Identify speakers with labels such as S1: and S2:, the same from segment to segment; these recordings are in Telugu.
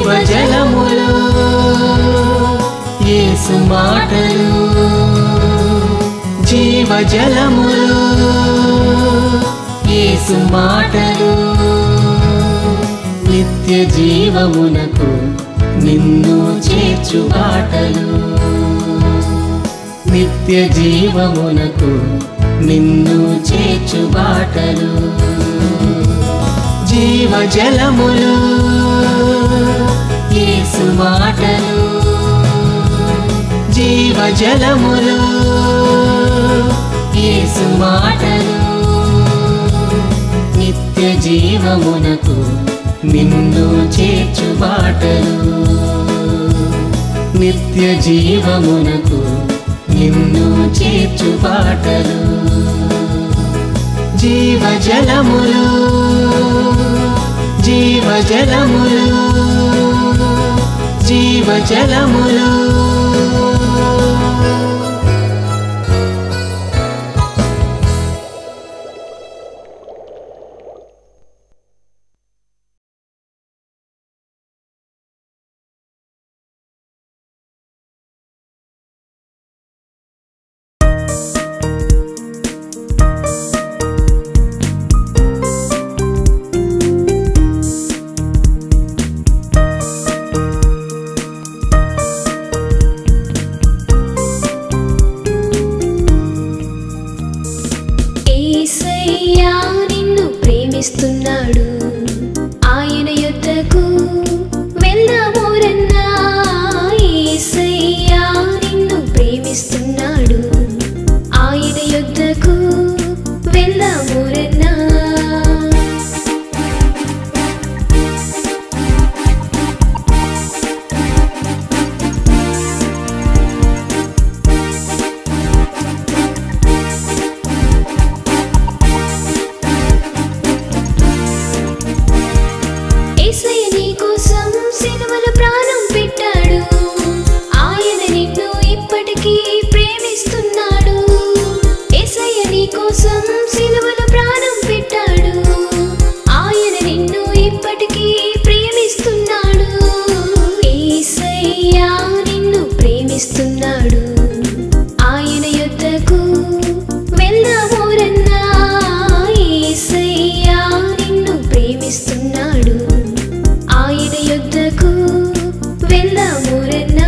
S1: జీవజలములు యేసు మాటలు జీవజలములు యేసు మాటలు నిత్య జీవమునకు నిన్ను చేర్చు బాటలు నిత్య జీవమునకు నిన్ను చేర్చు బాటలు జీవజలములు యేసు మాటలు జీవజలములు యేసు మాటలు నిత్య జీవమునకు నిన్ను చేర్చు బాటలు నిత్య జీవమునకు నిన్ను చేర్చు బాటలు జీవజలములు జీవజలములు జీవజలములు
S2: ఏసయ్యా నిన్ను ప్రేమిస్తున్నాడు ఆయన యొద్దకు వెళ్దామోరన్నా ఏసయ్యా నిన్ను ప్రేమిస్తున్నాడు ఆయన యొద్దకు వెళ్దామోరన్నా ఏసయ్య నీ కోసం సిలువలో ప్రాణం పెట్టాడు ఆయన నిన్ను ఇప్పటికీ ప్రేమిస్తున్నాడు ఏసయ్య నీ కోసం సిలువలో ప్రాణం పెట్టాడు ఆయన నిన్ను ఇప్పటికీ ప్రేమిస్తున్నాడు ఏసయ్య నిన్ను ప్రేమిస్తున్నాడు ఆయన యొద్దకు వెళ్దామోరన్నా ఏసయ్యా నిన్ను ప్రేమిస్తున్నాడు ఆయన యొద్దకు వెళ్దామోరన్నా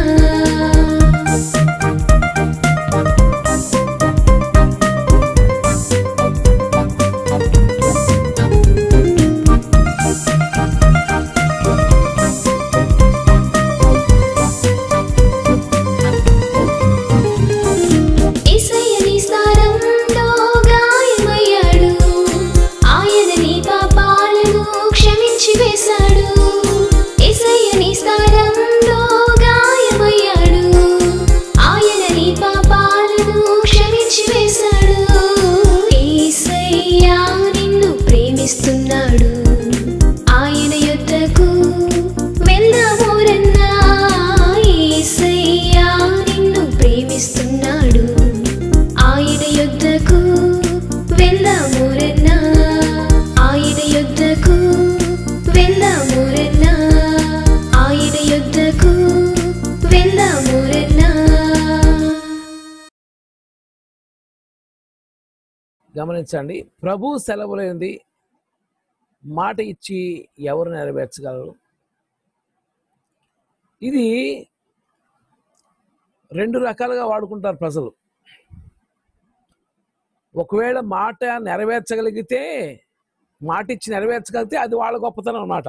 S2: ఏసయ్య నీ స్థానంలో గాయమయ్యాడు ఆయన నీ పాపాలను క్షమించి వేశాడు ఏసయ్య నీ స్థానంలో గాయమయ్యాడు ఆయన నీ పాపాలను క్షమించి వేశాడు ఏసయ్య నిన్ను ప్రేమిస్తున్నాడు ఆయన యొద్దకు వెళ్దామోరన్నా ఏసయ్యా నిన్ను ప్రేమిస్తున్నాడు ఆయన యొద్దకు వెళ్దామోరన్నా ఆయన యొద్దకు వెళ్దామోరన్నా ఆయన యొద్దకు వెళ్దామోరన్నా
S3: గమనించండి ప్రభు సెలవులేంది మాట ఇచ్చి ఎవరు నెరవేర్చగలరు ఇది రెండు రకాలుగా వాడుకుంటారు ప్రజలు ఒకవేళ మాట నెరవేర్చగలిగితే మాట ఇచ్చి నెరవేర్చగలిగితే అది వాళ్ళ గొప్పతనం అన్నమాట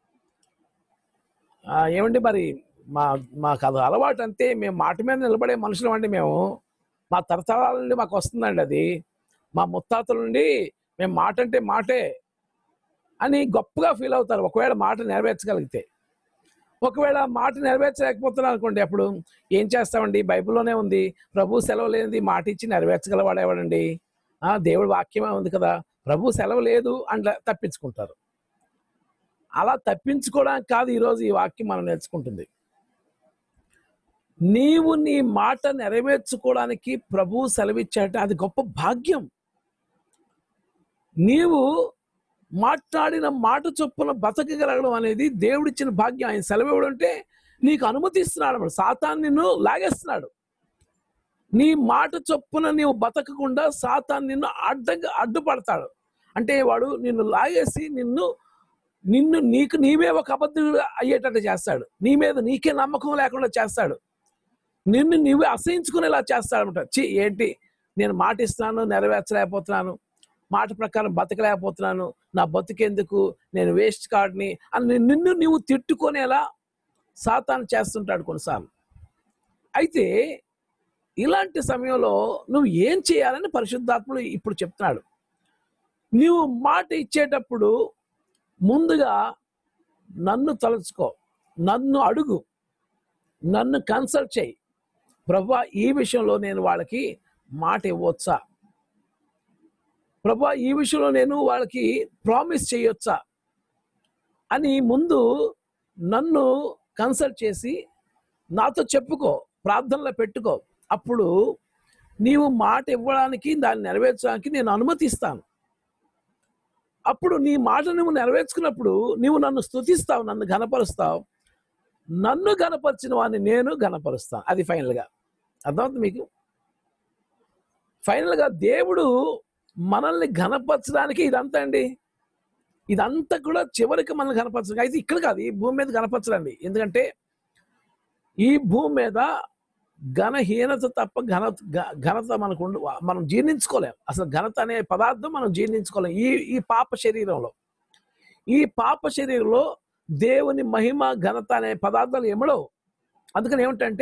S3: ఆ, ఏమండి మరి మా మాకు అది అలవాటు అంతే మేము మాట మీద నిలబడే మనుషులం అండి మేము మా తరతరాల నుండి మాకు వస్తుందండి అది మా ముత్తాతల నుండి మేము మాట అంటే మాటే అని గొప్పగా ఫీల్ అవుతారు ఒకవేళ మాట నెరవేర్చగలిగితే ఒకవేళ మాట నెరవేర్చలేకపోతున్నారు అనుకోండి అప్పుడు ఏం చేస్తామండి బైబిల్లోనే ఉంది ప్రభు సెలవు లేనిది మాట ఇచ్చి నెరవేర్చగలవాడేవాడండి ఆ దేవుడి వాక్యమే ఉంది కదా ప్రభు సెలవు లేదు అంట తప్పించుకుంటారు అలా తప్పించుకోవడానికి కాదు ఈరోజు ఈ వాక్యం మనం నేర్చుకుంటుంది నీవు నీ మాట నెరవేర్చుకోవడానికి ప్రభు సెలవిచ్చాట అది గొప్ప భాగ్యం నీవు మాట్లాడిన మాట చొప్పున బతకగలగడం అనేది దేవుడిచ్చిన భాగ్యం ఆయన సెలవు ఇవ్వడం అంటే నీకు అనుమతిస్తున్నాడు అన్నమాట సాతాన్ నిన్ను లాగేస్తున్నాడు నీ మాట చొప్పున నీవు బతకకుండా సాతాన్ నిన్ను అడ్డంగా అడ్డుపడతాడు అంటే వాడు నిన్ను లాగేసి నిన్ను నిన్ను నీకు నీవే ఒక అబద్ధుడు అయ్యేటట్టు చేస్తాడు నీ మీద నీకే నమ్మకం లేకుండా చేస్తాడు నిన్ను నీవే అసహించుకునేలా చేస్తాడు అనమాట చి ఏంటి నేను మాట ఇస్తున్నాను నెరవేర్చలేకపోతున్నాను మాట ప్రకారం బతకలేకపోతున్నాను నా బతుకెందుకు నేను వేస్ట్ కార్డ్ని అని నిన్ను నువ్వు తిట్టుకునేలా సాతాను చేస్తుంటాడు కొన్నిసార్లు అయితే ఇలాంటి సమయంలో నువ్వు ఏం చేయాలని పరిశుద్ధాత్ముడు ఇప్పుడు చెప్తున్నాడు నీవు మాట ఇచ్చేటప్పుడు ముందుగా నన్ను తలుచుకో నన్ను అడుగు నన్ను కన్సల్ట్ చేయి ప్రభా ఈ విషయంలో నేను వాళ్ళకి మాట ఇవ్వచ్చా ప్రభా ఈ విషయంలో నేను వాళ్ళకి ప్రామిస్ చేయొచ్చా అని ముందు నన్ను కన్సల్ట్ చేసి నాతో చెప్పుకో ప్రార్థనలో పెట్టుకో అప్పుడు నీవు మాట ఇవ్వడానికి దాన్ని నెరవేర్చడానికి నేను అనుమతిస్తాను అప్పుడు నీ మాట నువ్వు నెరవేర్చుకున్నప్పుడు నీవు నన్ను స్తుతిస్తావు నన్ను ఘనపరుస్తావు నన్ను గనపరిచిన వాడిని నేను గనపరుస్తాను అది ఫైనల్గా అర్థమవుతుంది మీకు ఫైనల్గా దేవుడు మనల్ని ఘనపరచడానికి ఇదంతా అండి ఇదంతా కూడా చివరికి మనల్ని కనపరచడం అయితే ఇక్కడ కాదు ఈ భూమి మీద కనపరచడండి ఎందుకంటే ఈ భూమి మీద ఘనహీనత తప్ప ఘన ఘ- ఘనత మనకు ఉండ మనం జీర్ణించుకోలేం అసలు ఘనత అనే పదార్థం మనం జీర్ణించుకోలేం ఈ ఈ పాప శరీరంలో ఈ పాప శరీరంలో దేవుని మహిమ ఘనత అనే పదార్థాలు ఎమడవు అందుకని ఏమిటంటే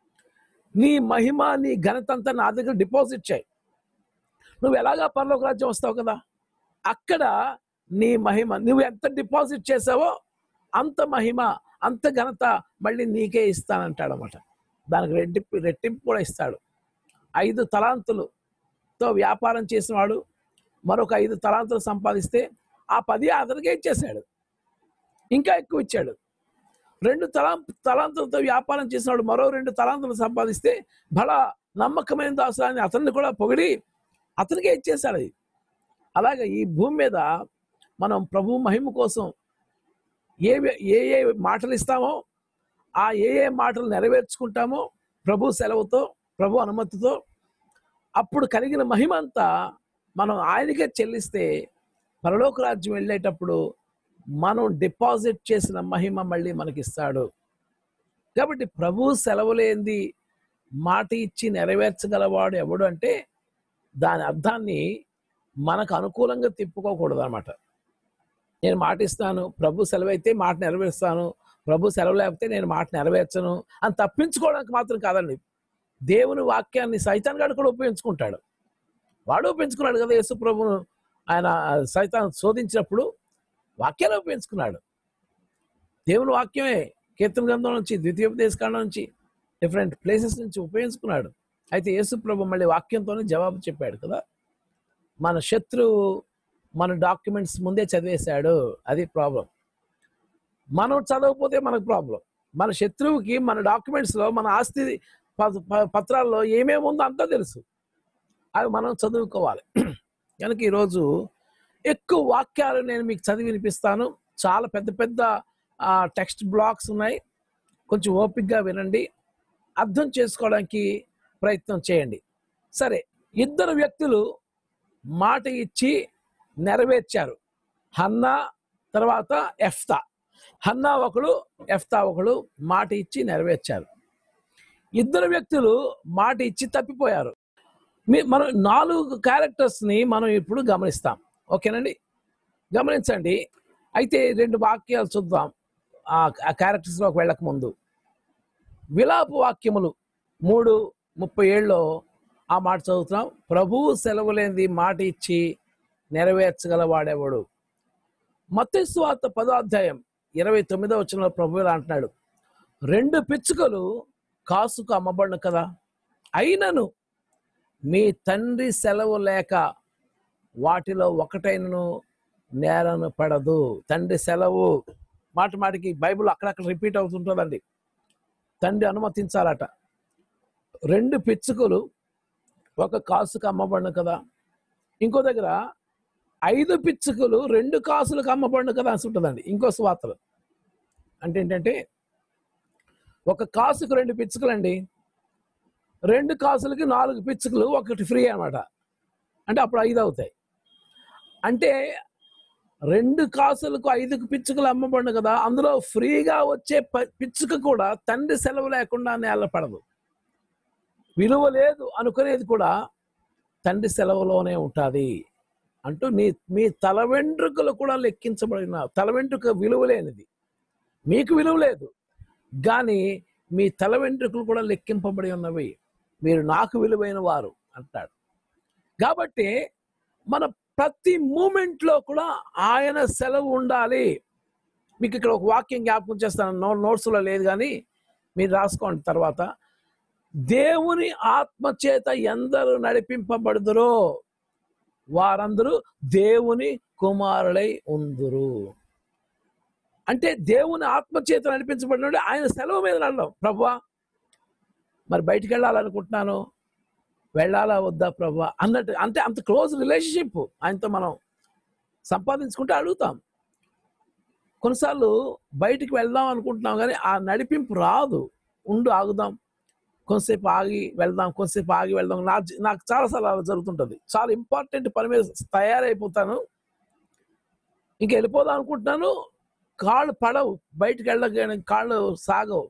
S3: నీ మహిమ నీ ఘనత అంతా నా దగ్గర డిపాజిట్ చేయి నువ్వు ఎలాగా పరలోక రాజ్యం వస్తావు కదా అక్కడ నీ మహిమ నువ్వు ఎంత డిపాజిట్ చేసావో అంత మహిమ అంత ఘనత మళ్ళీ నీకే ఇస్తానంటాడు అనమాట దానికి రెట్టింపు రెట్టింపు కూడా ఇస్తాడు ఐదు తలాంతులతో వ్యాపారం చేసినవాడు మరొక ఐదు తలాంతులు సంపాదిస్తే ఆ పది అతనికే ఇచ్చేసాడు ఇంకా ఎక్కువ ఇచ్చాడు రెండు తలా తలాంతులతో వ్యాపారం చేసినాడు మరో రెండు తలాంతులు సంపాదిస్తే బలా నమ్మకమైన దాసురాన్ని అతన్ని కూడా పొగిడి అతనికే ఇచ్చేసాడు అది అలాగే ఈ భూమి మీద మనం ప్రభు మహిమ కోసం ఏ ఏ ఏ మాటలు ఇస్తామో ఆ ఏ ఏ మాటలు నెరవేర్చుకుంటామో ప్రభు సెలవుతో ప్రభు అనుమతితో అప్పుడు కలిగిన మహిమ అంతా మనం ఆయనకే చెల్లిస్తే పరలోక రాజ్యం వెళ్ళేటప్పుడు మనం డిపాజిట్ చేసిన మహిమ మళ్ళీ మనకిస్తాడు కాబట్టి ప్రభు సెలవులేంది మాట ఇచ్చి నెరవేర్చగలవాడు ఎవడు అంటే దాని అర్థాన్ని మనకు అనుకూలంగా తిప్పుకోకూడదు అనమాట నేను మాట ఇస్తాను ప్రభు సెలవైతే మాట నెరవేరుస్తాను ప్రభు సెలవు లేకపోతే నేను మాట నెరవేర్చను అని తప్పించుకోవడానికి మాత్రం కాదండి దేవుని వాక్యాన్ని సైతాన్ గారు కూడా ఉపయోగించుకుంటాడు వాడు ఉపయోగించుకున్నాడు కదా యేసు ప్రభును ఆయన సైతాన్ శోధించినప్పుడు వాక్యాలు ఉపయోగించుకున్నాడు దేవుని వాక్యమే కీర్తన గ్రంథం నుంచి ద్వితీయోపదేశ కాండం నుంచి డిఫరెంట్ ప్లేసెస్ నుంచి ఉపయోగించుకున్నాడు అయితే యేసు ప్రభు మళ్ళీ వాక్యంతోనే జవాబు చెప్పాడు కదా మన శత్రువు మన డాక్యుమెంట్స్ ముందే చదివేశాడు అది ప్రాబ్లం మనం చదవకపోతే మనకు ప్రాబ్లం మన శత్రువుకి మన డాక్యుమెంట్స్లో మన ఆస్తి ప- ప- పత్రాల్లో ఏమేమి ఉందో అంతా తెలుసు అవి మనం చదువుకోవాలి కనుక ఈరోజు ఎక్కువ వాక్యాలు నేను మీకు చదివి వినిపిస్తాను చాలా పెద్ద పెద్ద టెక్స్ట్ బ్లాక్స్ ఉన్నాయి కొంచెం ఓపిక్గా వినండి అర్థం చేసుకోవడానికి ప్రయత్నం చేయండి సరే ఇద్దరు వ్యక్తులు మాట ఇచ్చి నెరవేర్చారు హన్నా తర్వాత ఎఫ్తా హన్నా ఒకడు ఎఫ్తా ఒకడు మాట ఇచ్చి నెరవేర్చారు ఇద్దరు వ్యక్తులు మాట ఇచ్చి తప్పిపోయారు మీ- మనం నాలుగు క్యారెక్టర్స్ని మనం ఇప్పుడు గమనిస్తాం ఓకేనండి గమనించండి అయితే రెండు వాక్యాలు చూద్దాం ఆ ఆ క్యారెక్టర్స్లోకి వెళ్ళక ముందు విలాప వాక్యములు మూడు ముప్పై ఏళ్ళలో ఆ మాట చదువుతున్నాం ప్రభువు సెలవు లేనిది మాట ఇచ్చి నెరవేర్చగల వాడేవాడు మత్స్వార్త పదో అధ్యాయం ఇరవై తొమ్మిదో వచ్చిన ప్రభు ఇలా అంటున్నాడు రెండు పిచ్చుకలు కాసుకు అమ్మబడిన కదా అయినను మీ తండ్రి సెలవు లేక వాటిలో ఒకటైనను నేరను పడదు తండ్రి సెలవు మాట మాటికి బైబిల్ అక్కడక్కడ రిపీట్ అవుతుంటుందండి తండ్రి అనుమతించాలట రెండు పిచ్చుకలు ఒక కాసుకు అమ్మబడిన కదా ఇంకో దగ్గర ఐదు పిచ్చుకలు రెండు కాసులకు అమ్మబడిన కదా అని ఉంటుందండి ఇంకో స్వార్తలు అంటే ఏంటంటే ఒక కాసుకు రెండు పిచ్చుకలండి రెండు కాసులకి నాలుగు పిచ్చుకలు ఒకటి ఫ్రీ అన్నమాట అంటే అప్పుడు ఐదు అవుతాయి అంటే రెండు కాసులకు ఐదుకు పిచ్చుకలు అమ్మబడిన కదా అందులో ఫ్రీగా వచ్చే ప- పిచ్చుక కూడా తండ్రి సెలవు లేకుండా నేల పడదు విలువ లేదు అనుకునేది కూడా తండ్రి సెలవులోనే ఉంటుంది అంటూ నీ మీ తల వెంట్రుకలు కూడా లెక్కించబడిన తల వెంట్రుక విలువ లేనిది మీకు విలువ లేదు కానీ మీ తల వెంట్రుకలు కూడా లెక్కింపబడి ఉన్నవి మీరు నాకు విలువైన వారు అంటాడు కాబట్టి మన ప్రతి మూమెంట్లో కూడా ఆయన సెలవు ఉండాలి మీకు ఇక్కడ ఒక వాక్యం జ్ఞాపకం చేస్తాను నో నోట్స్లో లేదు కానీ మీరు రాసుకోండి తర్వాత దేవుని ఆత్మ చేత ఎందరు నడిపింపబడుదురో వారందరూ దేవుని కుమారులై ఉందురు అంటే దేవుని ఆత్మ చేత నడిపించబడిన ఆయన సెలవు మీద నడడం ప్రభువా మరి బయటికి వెళ్ళాలనుకుంటున్నాను వెళ్ళాలా వద్దా ప్రభా అన్నట్టు అంటే అంత క్లోజ్ రిలేషన్షిప్ ఆయనతో మనం సంపాదించుకుంటే అడుగుతాం కొన్నిసార్లు బయటికి వెళ్దాం అనుకుంటున్నాం కానీ ఆ నడిపింపు రాదు ఉండు ఆగుదాం కొంతసేపు ఆగి వెళ్దాం కొంతసేపు ఆగి వెళ్దాం నా జీ- నాకు చాలాసార్లు అలా జరుగుతుంటుంది చాలా ఇంపార్టెంట్ పని మీద తయారైపోతాను ఇంకా వెళ్ళిపోదాం అనుకుంటున్నాను కాళ్ళు పడవు బయటికి వెళ్ళగానే కాళ్ళు సాగవు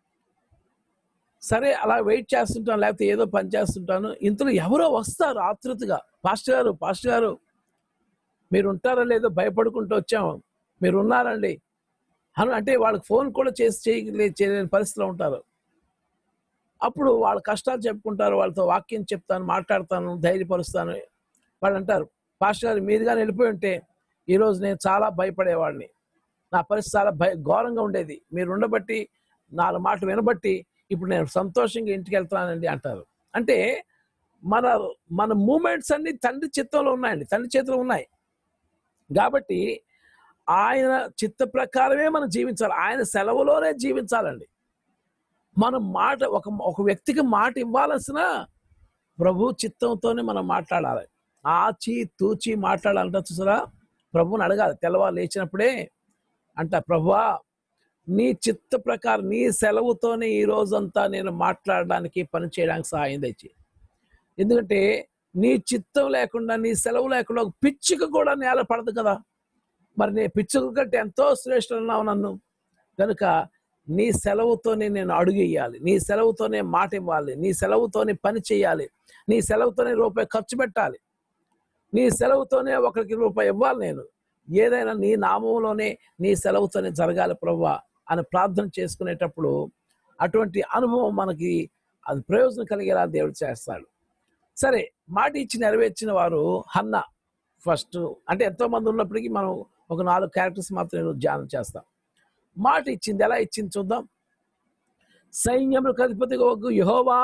S3: సరే అలా వెయిట్ చేస్తుంటాను లేకపోతే ఏదో పని చేస్తుంటాను ఇంతలో ఎవరో వస్తారు ఆతృతగా పాస్టర్ గారు పాస్టర్ గారు మీరు ఉంటారా లేదో భయపడుకుంటూ వచ్చాము మీరు ఉన్నారండి అని అంటే వాళ్ళకి ఫోన్ కూడా చేసి చేయలే చేయలేని పరిస్థితిలో ఉంటారు అప్పుడు వాళ్ళ కష్టాలు చెప్పుకుంటారు వాళ్ళతో వాక్యం చెప్తాను మాట్లాడతాను ధైర్యపరుస్తాను వాళ్ళు అంటారు పాస్టర్ గారు మీరు కానీ వెళ్ళిపోయి ఉంటే ఈరోజు నేను చాలా భయపడేవాడిని నా పరిస్థితి చాలా భయ ఘోరంగా ఉండేది మీరు ఉండబట్టి నాలుగు మాటలు వినబట్టి ఇప్పుడు నేను సంతోషంగా ఇంటికి వెళ్తున్నానండి అంటారు అంటే మన మన మూమెంట్స్ అన్ని తండ్రి చిత్తంలో ఉన్నాయండి తండ్రి చేతిలో ఉన్నాయి కాబట్టి ఆయన చిత్త ప్రకారమే మనం జీవించాలి ఆయన సెలవులోనే జీవించాలండి మనం మాట ఒక ఒక వ్యక్తికి మాట ఇవ్వాల్సిన ప్రభు చిత్తంతోనే మనం మాట్లాడాలి ఆచి తూచి మాట్లాడాలంట చూసారా ప్రభుని అడగాలి తెల్లవారు లేచినప్పుడే అంట ప్రభువా నీ చిత్త ప్రకారం నీ సెలవుతోనే ఈ రోజంతా నేను మాట్లాడడానికి పని చేయడానికి సహాయం తెచ్చి ఎందుకంటే నీ చిత్తం లేకుండా నీ సెలవు లేకుండా ఒక పిచ్చుక కూడా నేల పడదు కదా మరి నీ పిచ్చుక కంటే ఎంతో శ్రేష్ఠున్నావు నన్ను కనుక నీ సెలవుతోనే నేను అడుగు ఇయ్యాలి నీ సెలవుతోనే మాట ఇవ్వాలి నీ సెలవుతోనే పని చేయాలి నీ సెలవుతోనే రూపాయి ఖర్చు పెట్టాలి నీ సెలవుతోనే ఒకరికి రూపాయి ఇవ్వాలి నేను ఏదైనా నీ నామంలోనే నీ సెలవుతోనే జరగాలి ప్రవ్వా అని ప్రార్థన చేసుకునేటప్పుడు అటువంటి అనుభవం మనకి అది ప్రయోజనం కలిగేలా దేవుడు చేస్తాడు సరే మాట ఇచ్చి నెరవేర్చిన వారు హన్న ఫస్ట్ అంటే ఎంతో మంది ఉన్నప్పటికీ మనం ఒక నాలుగు క్యారెక్టర్స్ మాత్రం నేను ధ్యానం చేస్తాం మాట ఇచ్చింది ఎలా ఇచ్చింది చూద్దాం సైన్యములకు అధిపతి ఒక యహోవా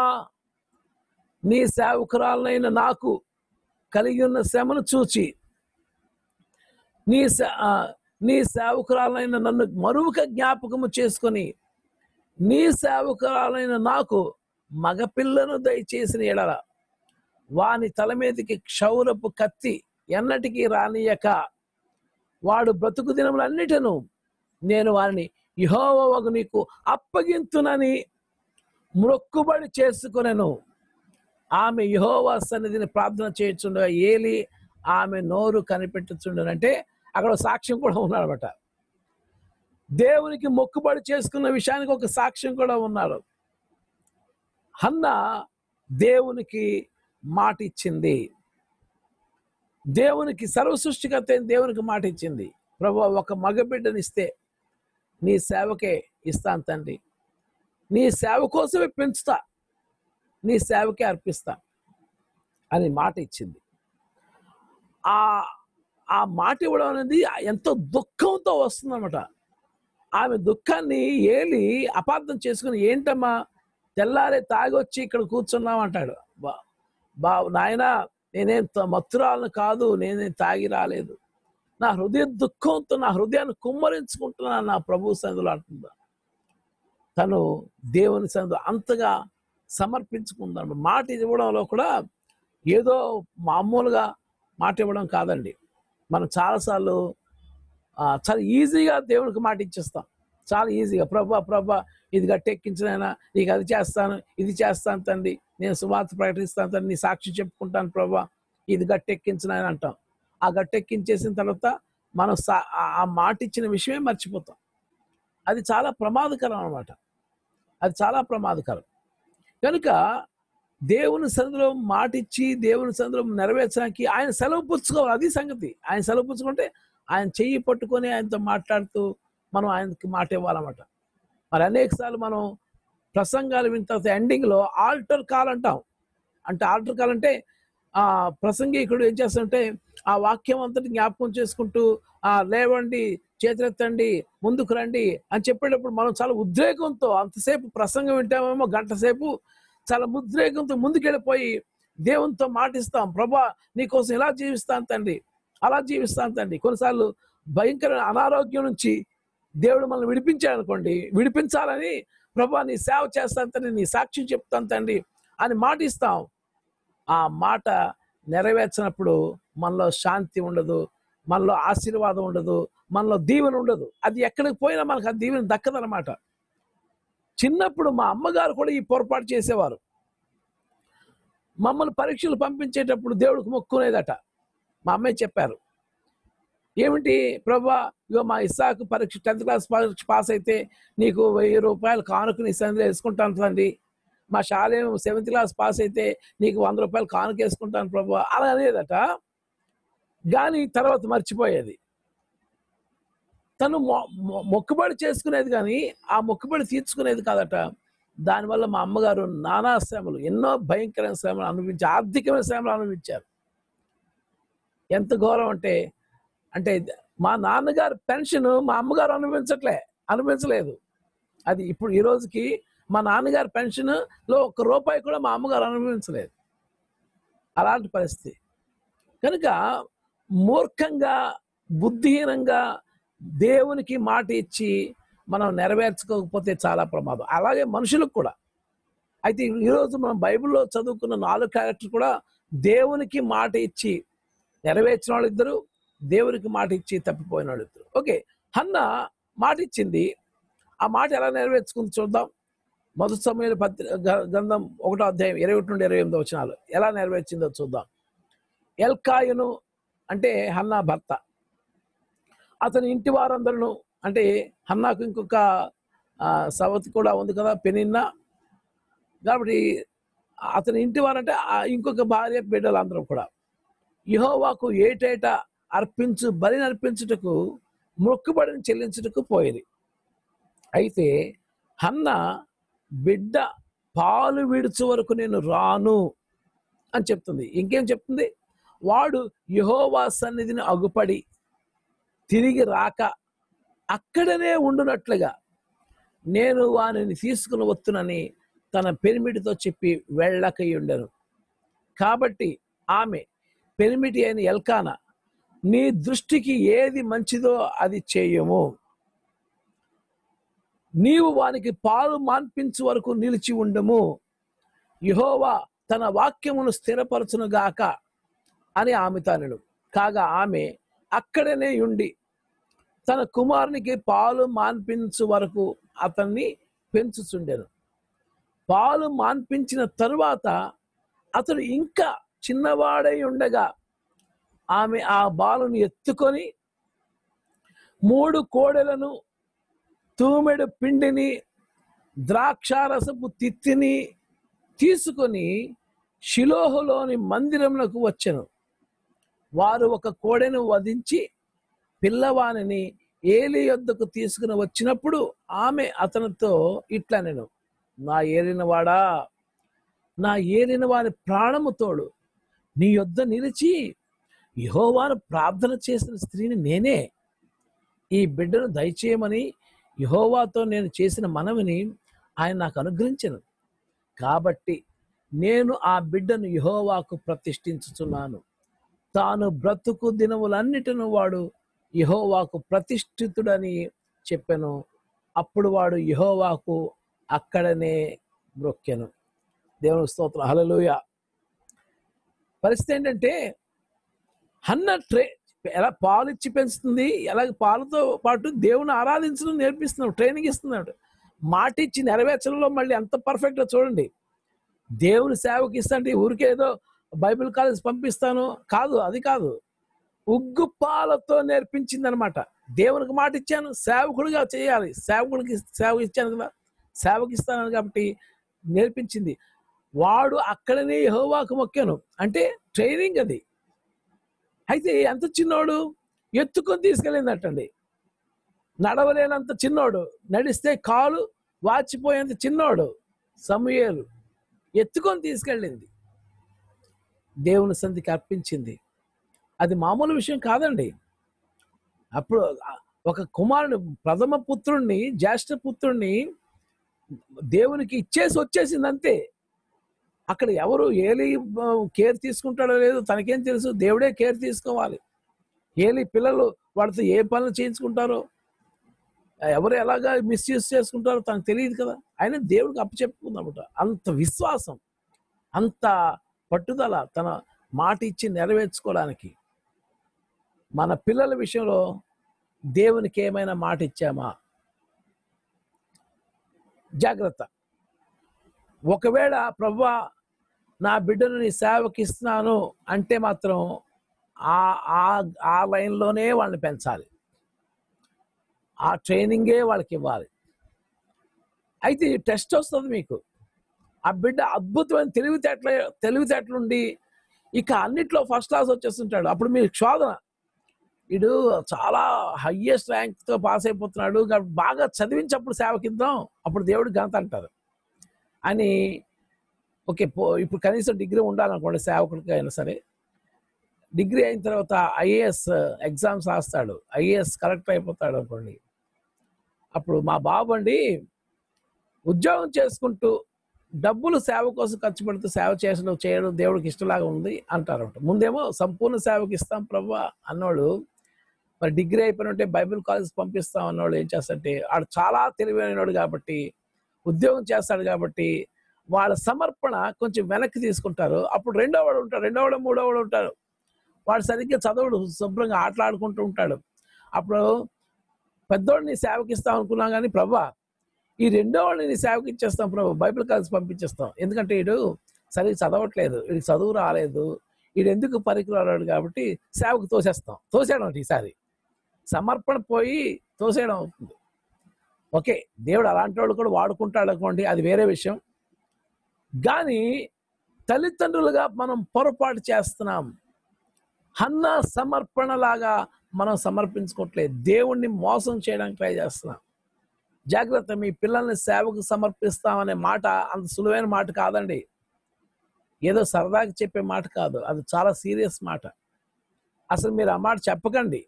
S3: నీ సేవకురాలనైన నాకు కలిగి ఉన్న శ్రమను చూచి నీ సే- ఆ, నీ సేవకురాలైన నన్ను మరువుక జ్ఞాపకము చేసుకొని నీ సేవకురాలైన నాకు మగపిల్లను దయచేసిన ఎడల వాని తల మీదకి క్షౌరపు కత్తి ఎన్నటికీ రానియక వాడు బ్రతుకు దినములన్నిటను నేను వారిని యహోవకు నీకు అప్పగింతునని మొక్కుబడి చేసుకొనెను ఆమె యహోవా సన్నిధిని ప్రార్థన చేయుచుండగా ఏలి ఆమె నోరు కనిపెట్టుచుండనంటే అక్కడ ఒక సాక్ష్యం కూడా ఉన్నాడనమాట దేవునికి మొక్కుబడి చేసుకున్న విషయానికి ఒక సాక్ష్యం కూడా ఉన్నాడు హన్న దేవునికి మాట ఇచ్చింది దేవునికి సర్వ సృష్టికర్త అయిన దేవునికి మాట ఇచ్చింది ప్రభు ఒక మగబిడ్డనిస్తే నీ సేవకే ఇస్తాను తండ్రి నీ సేవ కోసమే పెంచుతా నీ సేవకే అర్పిస్తా అని మాట ఇచ్చింది ఆ ఆ మాట ఇవ్వడం అనేది ఎంతో దుఃఖంతో వస్తుందన్నమాట ఆమె దుఃఖాన్ని ఏలి అపార్థం చేసుకుని ఏంటమ్మా తెల్లారే తాగొచ్చి ఇక్కడ కూర్చున్నాం అంటాడు బా బా నాయనా నేనేం త- మత్తురాలను కాదు నేనేం తాగి రాలేదు నా హృదయ దుఃఖంతో నా హృదయాన్ని కుమ్మరించుకుంటున్నాను నా ప్రభు సందులో అంటుందా తను దేవుని సందు అంతగా సమర్పించుకుందాం మాట ఇవ్వడంలో కూడా ఏదో మామూలుగా మాట ఇవ్వడం కాదండి మనం చాలాసార్లు ఆ, చాలా ఈజీగా దేవునికి మాట ఇచ్చేస్తాం చాలా ఈజీగా ప్రభా ప్రభా ఇది గట్టెక్కించినైనా నీకు అది చేస్తాను ఇది చేస్తాను తండ్రి నేను సువార్త ప్రకటిస్తాను తండ్రి నీ సాక్షి చెప్పుకుంటాను ప్రభా ఇది గట్టెక్కించినైనా అంటాం ఆ గట్టెక్కించేసిన తర్వాత మనం సా- ఆ- ఆ మాట ఇచ్చిన విషయమే మర్చిపోతాం అది చాలా ప్రమాదకరం అన్నమాట అది చాలా ప్రమాదకరం కనుక దేవుని సందులో మాట ఇచ్చి దేవుని సందులో నెరవేర్చడానికి ఆయన సెలవు పుచ్చుకోవాలి అది సంగతి ఆయన సెలవు పుచ్చుకుంటే ఆయన చెయ్యి పట్టుకొని ఆయనతో మాట్లాడుతూ మనం ఆయనకి మాట ఇవ్వాలన్నమాట మరి అనేక సార్లు మనం ప్రసంగాలు విన్న తర్వాత ఎండింగ్లో ఆల్టర్ కాల్ అంటాం అంటే ఆల్టర్ కాల్ అంటే ఆ ప్రసంగికుడు ఏం చేస్తుంటే ఆ వాక్యం అంతటి జ్ఞాపకం చేసుకుంటూ ఆ లేవండి చేతులెత్తండి ముందుకు రండి అని చెప్పేటప్పుడు మనం చాలా ఉద్రేకంతో అంతసేపు ప్రసంగం వింటామేమో గంట సేపు చాలా ఉద్రేకంతో ముందుకెళ్ళిపోయి దేవునితో మాటిస్తాం ప్రభా నీకోసం ఇలా జీవిస్తాను తండ్రి అలా జీవిస్తాను తండ్రి కొన్నిసార్లు భయంకర అనారోగ్యం నుంచి దేవుడు మనల్ని విడిపించాడు అనుకోండి విడిపించాలని ప్రభా నీ సేవ చేస్తాను తండ్రి నీ సాక్ష్యం చెప్తాను తండ్రి అని మాటిస్తాం ఆ మాట నెరవేర్చినప్పుడు మనలో శాంతి ఉండదు మనలో ఆశీర్వాదం ఉండదు మనలో దీవెన ఉండదు అది ఎక్కడికి పోయినా మనకు ఆ దీవెన దక్కదనమాట చిన్నప్పుడు మా అమ్మగారు కూడా ఈ పొరపాటు చేసేవారు మమ్మల్ని పరీక్షలు పంపించేటప్పుడు దేవుడికి మొక్కునేదట మా అమ్మాయి చెప్పారు ఏమిటి ప్రభా ఇగో మా ఇస్సాకు పరీక్ష టెన్త్ క్లాస్ పరీక్ష పాస్ అయితే నీకు వెయ్యి రూపాయలు కానుక నీ సందులో వేసుకుంటాను తండ్రి మా శాలేం సెవెంత్ క్లాస్ పాస్ అయితే నీకు వంద రూపాయలు కానుక వేసుకుంటాను ప్రభు అలా అనేదట కానీ తర్వాత మర్చిపోయేది తను మొ- మొ- మొక్కుబడి చేసుకునేది కానీ ఆ మొక్కుబడి తీర్చుకునేది కాదట దానివల్ల మా అమ్మగారు నానా శ్రమలు ఎన్నో భయంకరమైన శ్రమలు అనుభవించి ఆర్థికమైన శ్రమలు అనుభవించారు ఎంత ఘోరం అంటే అంటే మా నాన్నగారు పెన్షన్ మా అమ్మగారు అనుభవించట్లే అనుభవించలేదు అది ఇప్పుడు ఈ రోజుకి మా నాన్నగారి పెన్షన్ లో ఒక్క రూపాయి కూడా మా అమ్మగారు అనుభవించలేదు అలాంటి పరిస్థితి కనుక మూర్ఖంగా బుద్ధిహీనంగా దేవునికి మాట ఇచ్చి మనం నెరవేర్చుకోకపోతే చాలా ప్రమాదం అలాగే మనుషులకు కూడా అయితే ఈరోజు మనం బైబిల్లో చదువుకున్న నాలుగు క్యారెక్టర్ కూడా దేవునికి మాట ఇచ్చి నెరవేర్చిన వాళ్ళు ఇద్దరు దేవునికి మాట ఇచ్చి తప్పిపోయిన వాళ్ళు ఇద్దరు ఓకే హన్న మాట ఇచ్చింది ఆ మాట ఎలా నెరవేర్చుకుంది చూద్దాం మొదటి సమయంలో పత్రి గ- గ్రంథం ఒకటో అధ్యాయం ఇరవై ఒకటి నుండి ఇరవై ఎనిమిది వచ్చినాలు ఎలా నెరవేర్చిందో చూద్దాం ఎల్కాయును అంటే హన్నా భర్త అతని ఇంటి వారందరూ అంటే హన్నాకు ఇంకొక ఆ, సవతి కూడా ఉంది కదా పెనిన్న కాబట్టి అతని ఇంటి వారంటే ఆ ఇంకొక భార్య బిడ్డలు అందరం కూడా యహోవాకు ఏటేట అర్పించు బలిని అర్పించుటకు మొక్కుబడిని చెల్లించుటకు పోయేది అయితే హన్న బిడ్డ పాలు విడుచు వరకు నేను రాను అని చెప్తుంది ఇంకేం చెప్తుంది వాడు యహోవా సన్నిధిని అగుపడి తిరిగి రాక అక్కడనే ఉండునట్లుగా నేను వానిని తీసుకుని వస్తునని తన పెరిమిటితో చెప్పి వెళ్ళకై ఉండను కాబట్టి ఆమె పెరిమిటి అయిన ఎల్కాన నీ దృష్టికి ఏది మంచిదో అది చేయము నీవు వానికి పాలు మాన్పించు వరకు నిలిచి ఉండము యహోవా తన వాక్యమును స్థిరపరచునుగాక అని ఆమె తనను కాగా ఆమె అక్కడనే ఉండి తన కుమారునికి పాలు మాన్పించు వరకు అతన్ని పెంచుచుండెను పాలు మాన్పించిన తరువాత అతడు ఇంకా చిన్నవాడై ఉండగా ఆమె ఆ బాలుని ఎత్తుకొని మూడు కోడెలను తూమెడు పిండిని ద్రాక్షారసపు తిత్తిని తీసుకొని షిలోహులోని మందిరమునకు వచ్చెను వారు ఒక కోడెను వధించి పిల్లవానిని ఏలి యొద్దకు తీసుకుని వచ్చినప్పుడు ఆమె అతనితో ఇట్లా నేను నా ఏలినవాడా నా ఏలిన వాని ప్రాణము తోడు నీ యొద్ద నిలిచి యహోవాను ప్రార్థన చేసిన స్త్రీని నేనే ఈ బిడ్డను దయచేయమని యహోవాతో నేను చేసిన మనవిని ఆయన నాకు అనుగ్రహించను కాబట్టి నేను ఆ బిడ్డను యహోవాకు ప్రతిష్ఠించుచున్నాను తాను బ్రతుకు దినములన్నిటిను వాడు యహోవాకు ప్రతిష్ఠితుడని చెప్పాను అప్పుడు వాడు యహోవాకు అక్కడనే మ్రొక్కెను దేవుని స్తోత్రం హలలుయ పరిస్థితి ఏంటంటే హన్న ట్రే ఎలా పాలు ఇచ్చి పెంచుతుంది ఎలా పాలతో పాటు దేవుని ఆరాధించడం నేర్పిస్తున్నాడు ట్రైనింగ్ ఇస్తున్నాడు మాట ఇచ్చి నెరవేర్చడంలో మళ్ళీ ఎంత పర్ఫెక్ట్గా చూడండి దేవుని సేవకి ఇస్తాంటే ఊరికే ఏదో బైబిల్ కాలేజ్ పంపిస్తాను కాదు అది కాదు ఉగ్గు పాలతో నేర్పించింది అనమాట దేవునికి మాట ఇచ్చాను సేవకుడిగా చేయాలి సేవకుడికి సేవ ఇచ్చాను కదా సేవకి ఇస్తాను కాబట్టి నేర్పించింది వాడు అక్కడనే యెహోవాకు మొక్కాను అంటే ట్రైనింగ్ అది అయితే ఎంత చిన్నోడు ఎత్తుకొని తీసుకెళ్ళిందటండి నడవలేనంత చిన్నోడు నడిస్తే కాలు వాచిపోయేంత చిన్నోడు సమూయేలు ఎత్తుకొని తీసుకెళ్ళింది దేవుని సంధికి అర్పించింది అది మామూలు విషయం కాదండి అప్పుడు ఒక కుమారుడు ప్రథమ పుత్రుణ్ణి జ్యేష్ఠ పుత్రుణ్ణి దేవునికి ఇచ్చేసి వచ్చేసింది అంతే అక్కడ ఎవరు ఏలి ఆ, కేర్ తీసుకుంటాడో లేదో తనకేం తెలుసు దేవుడే కేర్ తీసుకోవాలి ఏలి పిల్లలు వాడితో ఏ పనులు చేయించుకుంటారో ఎవరు ఎలాగా మిస్యూజ్ చేసుకుంటారో తనకు తెలియదు కదా ఆయన దేవుడికి అప్పచెప్పుకుందన్నమాట అంత విశ్వాసం అంత పట్టుదల తన మాట ఇచ్చి నెరవేర్చుకోవడానికి మన పిల్లల విషయంలో దేవునికి ఏమైనా మాట ఇచ్చామా జాగ్రత్త ఒకవేళ ప్రవ్వా నా బిడ్డను నీ సేవకి ఇస్తున్నాను అంటే మాత్రం ఆ ఆ ఆ లైన్లోనే వాళ్ళని పెంచాలి ఆ ట్రైనింగే వాళ్ళకి ఇవ్వాలి అయితే ఈ టెస్ట్ వస్తుంది మీకు ఆ బిడ్డ అద్భుతమైన తెలివితేటల తెలివితేటలుండి ఇక అన్నిట్లో ఫస్ట్ క్లాస్ వచ్చేస్తుంటాడు అప్పుడు మీరు శోధన వీడు చాలా హయ్యెస్ట్ ర్యాంక్తో పాస్ అయిపోతున్నాడు కాబట్టి బాగా చదివించప్పుడు సేవకిద్దాం అప్పుడు దేవుడు ఘనత అంటారు అని ఓకే పో ఇప్పుడు కనీసం డిగ్రీ ఉండాలనుకోండి సేవకుడికి అయినా సరే డిగ్రీ అయిన తర్వాత ఐఏఎస్ ఎగ్జామ్స్ రాస్తాడు ఐఏఎస్ కరెక్ట్ అయిపోతాడు అనుకోండి అప్పుడు మా బాబు అండి ఉద్యోగం చేసుకుంటూ డబ్బులు సేవ కోసం ఖర్చు పెడుతూ సేవ చేసడం చేయడం దేవుడికి ఇష్టలాగా ఉంది అంటారు ముందేమో సంపూర్ణ సేవకి ఇస్తాం ప్రభు అన్నోడు మరి డిగ్రీ అయిపోయినట్టే బైబిల్ కాలేజ్ పంపిస్తాం అన్నోడు ఏం చేస్తాడంటే వాడు చాలా తెలివైనడు కాబట్టి ఉద్యోగం చేస్తాడు కాబట్టి వాళ్ళ సమర్పణ కొంచెం వెనక్కి తీసుకుంటారు అప్పుడు రెండో వాడు ఉంటాడు రెండో వాడు మూడో వాడు ఉంటారు వాడు సరిగ్గా చదవడు శుభ్రంగా ఆటలాడుకుంటూ ఉంటాడు అప్పుడు పెద్దోడిని సేవకి ఇస్తాం అనుకున్నాం కానీ ప్రభా ఈ రెండో వాడిని నీ సేవకి ఇచ్చేస్తాం ప్రభు బైబిల్ కాలేజ్ పంపించేస్తాం ఎందుకంటే వీడు సరిగ్గా చదవట్లేదు వీడికి చదువు రాలేదు వీడు ఎందుకు పనికిరాడు కాబట్టి సేవకు తోసేస్తాం తోసేయడం అంటే ఈసారి సమర్పణ పోయి తోసేయడం అవుతుంది ఓకే దేవుడు అలాంటి వాడు కూడా వాడుకుంటాడు అనుకోండి అది వేరే విషయం కానీ తల్లిదండ్రులుగా మనం పొరపాటు చేస్తున్నాం హన్న సమర్పణలాగా మనం సమర్పించుకోవట్లేదు దేవుణ్ణి మోసం చేయడానికి ట్రై చేస్తున్నాం జాగ్రత్త మీ పిల్లల్ని సేవకు సమర్పిస్తామనే మాట అంత సులువైన మాట కాదండి ఏదో సరదాగా చెప్పే మాట కాదు అది చాలా సీరియస్ మాట అసలు మీరు ఆ మాట చెప్పకండి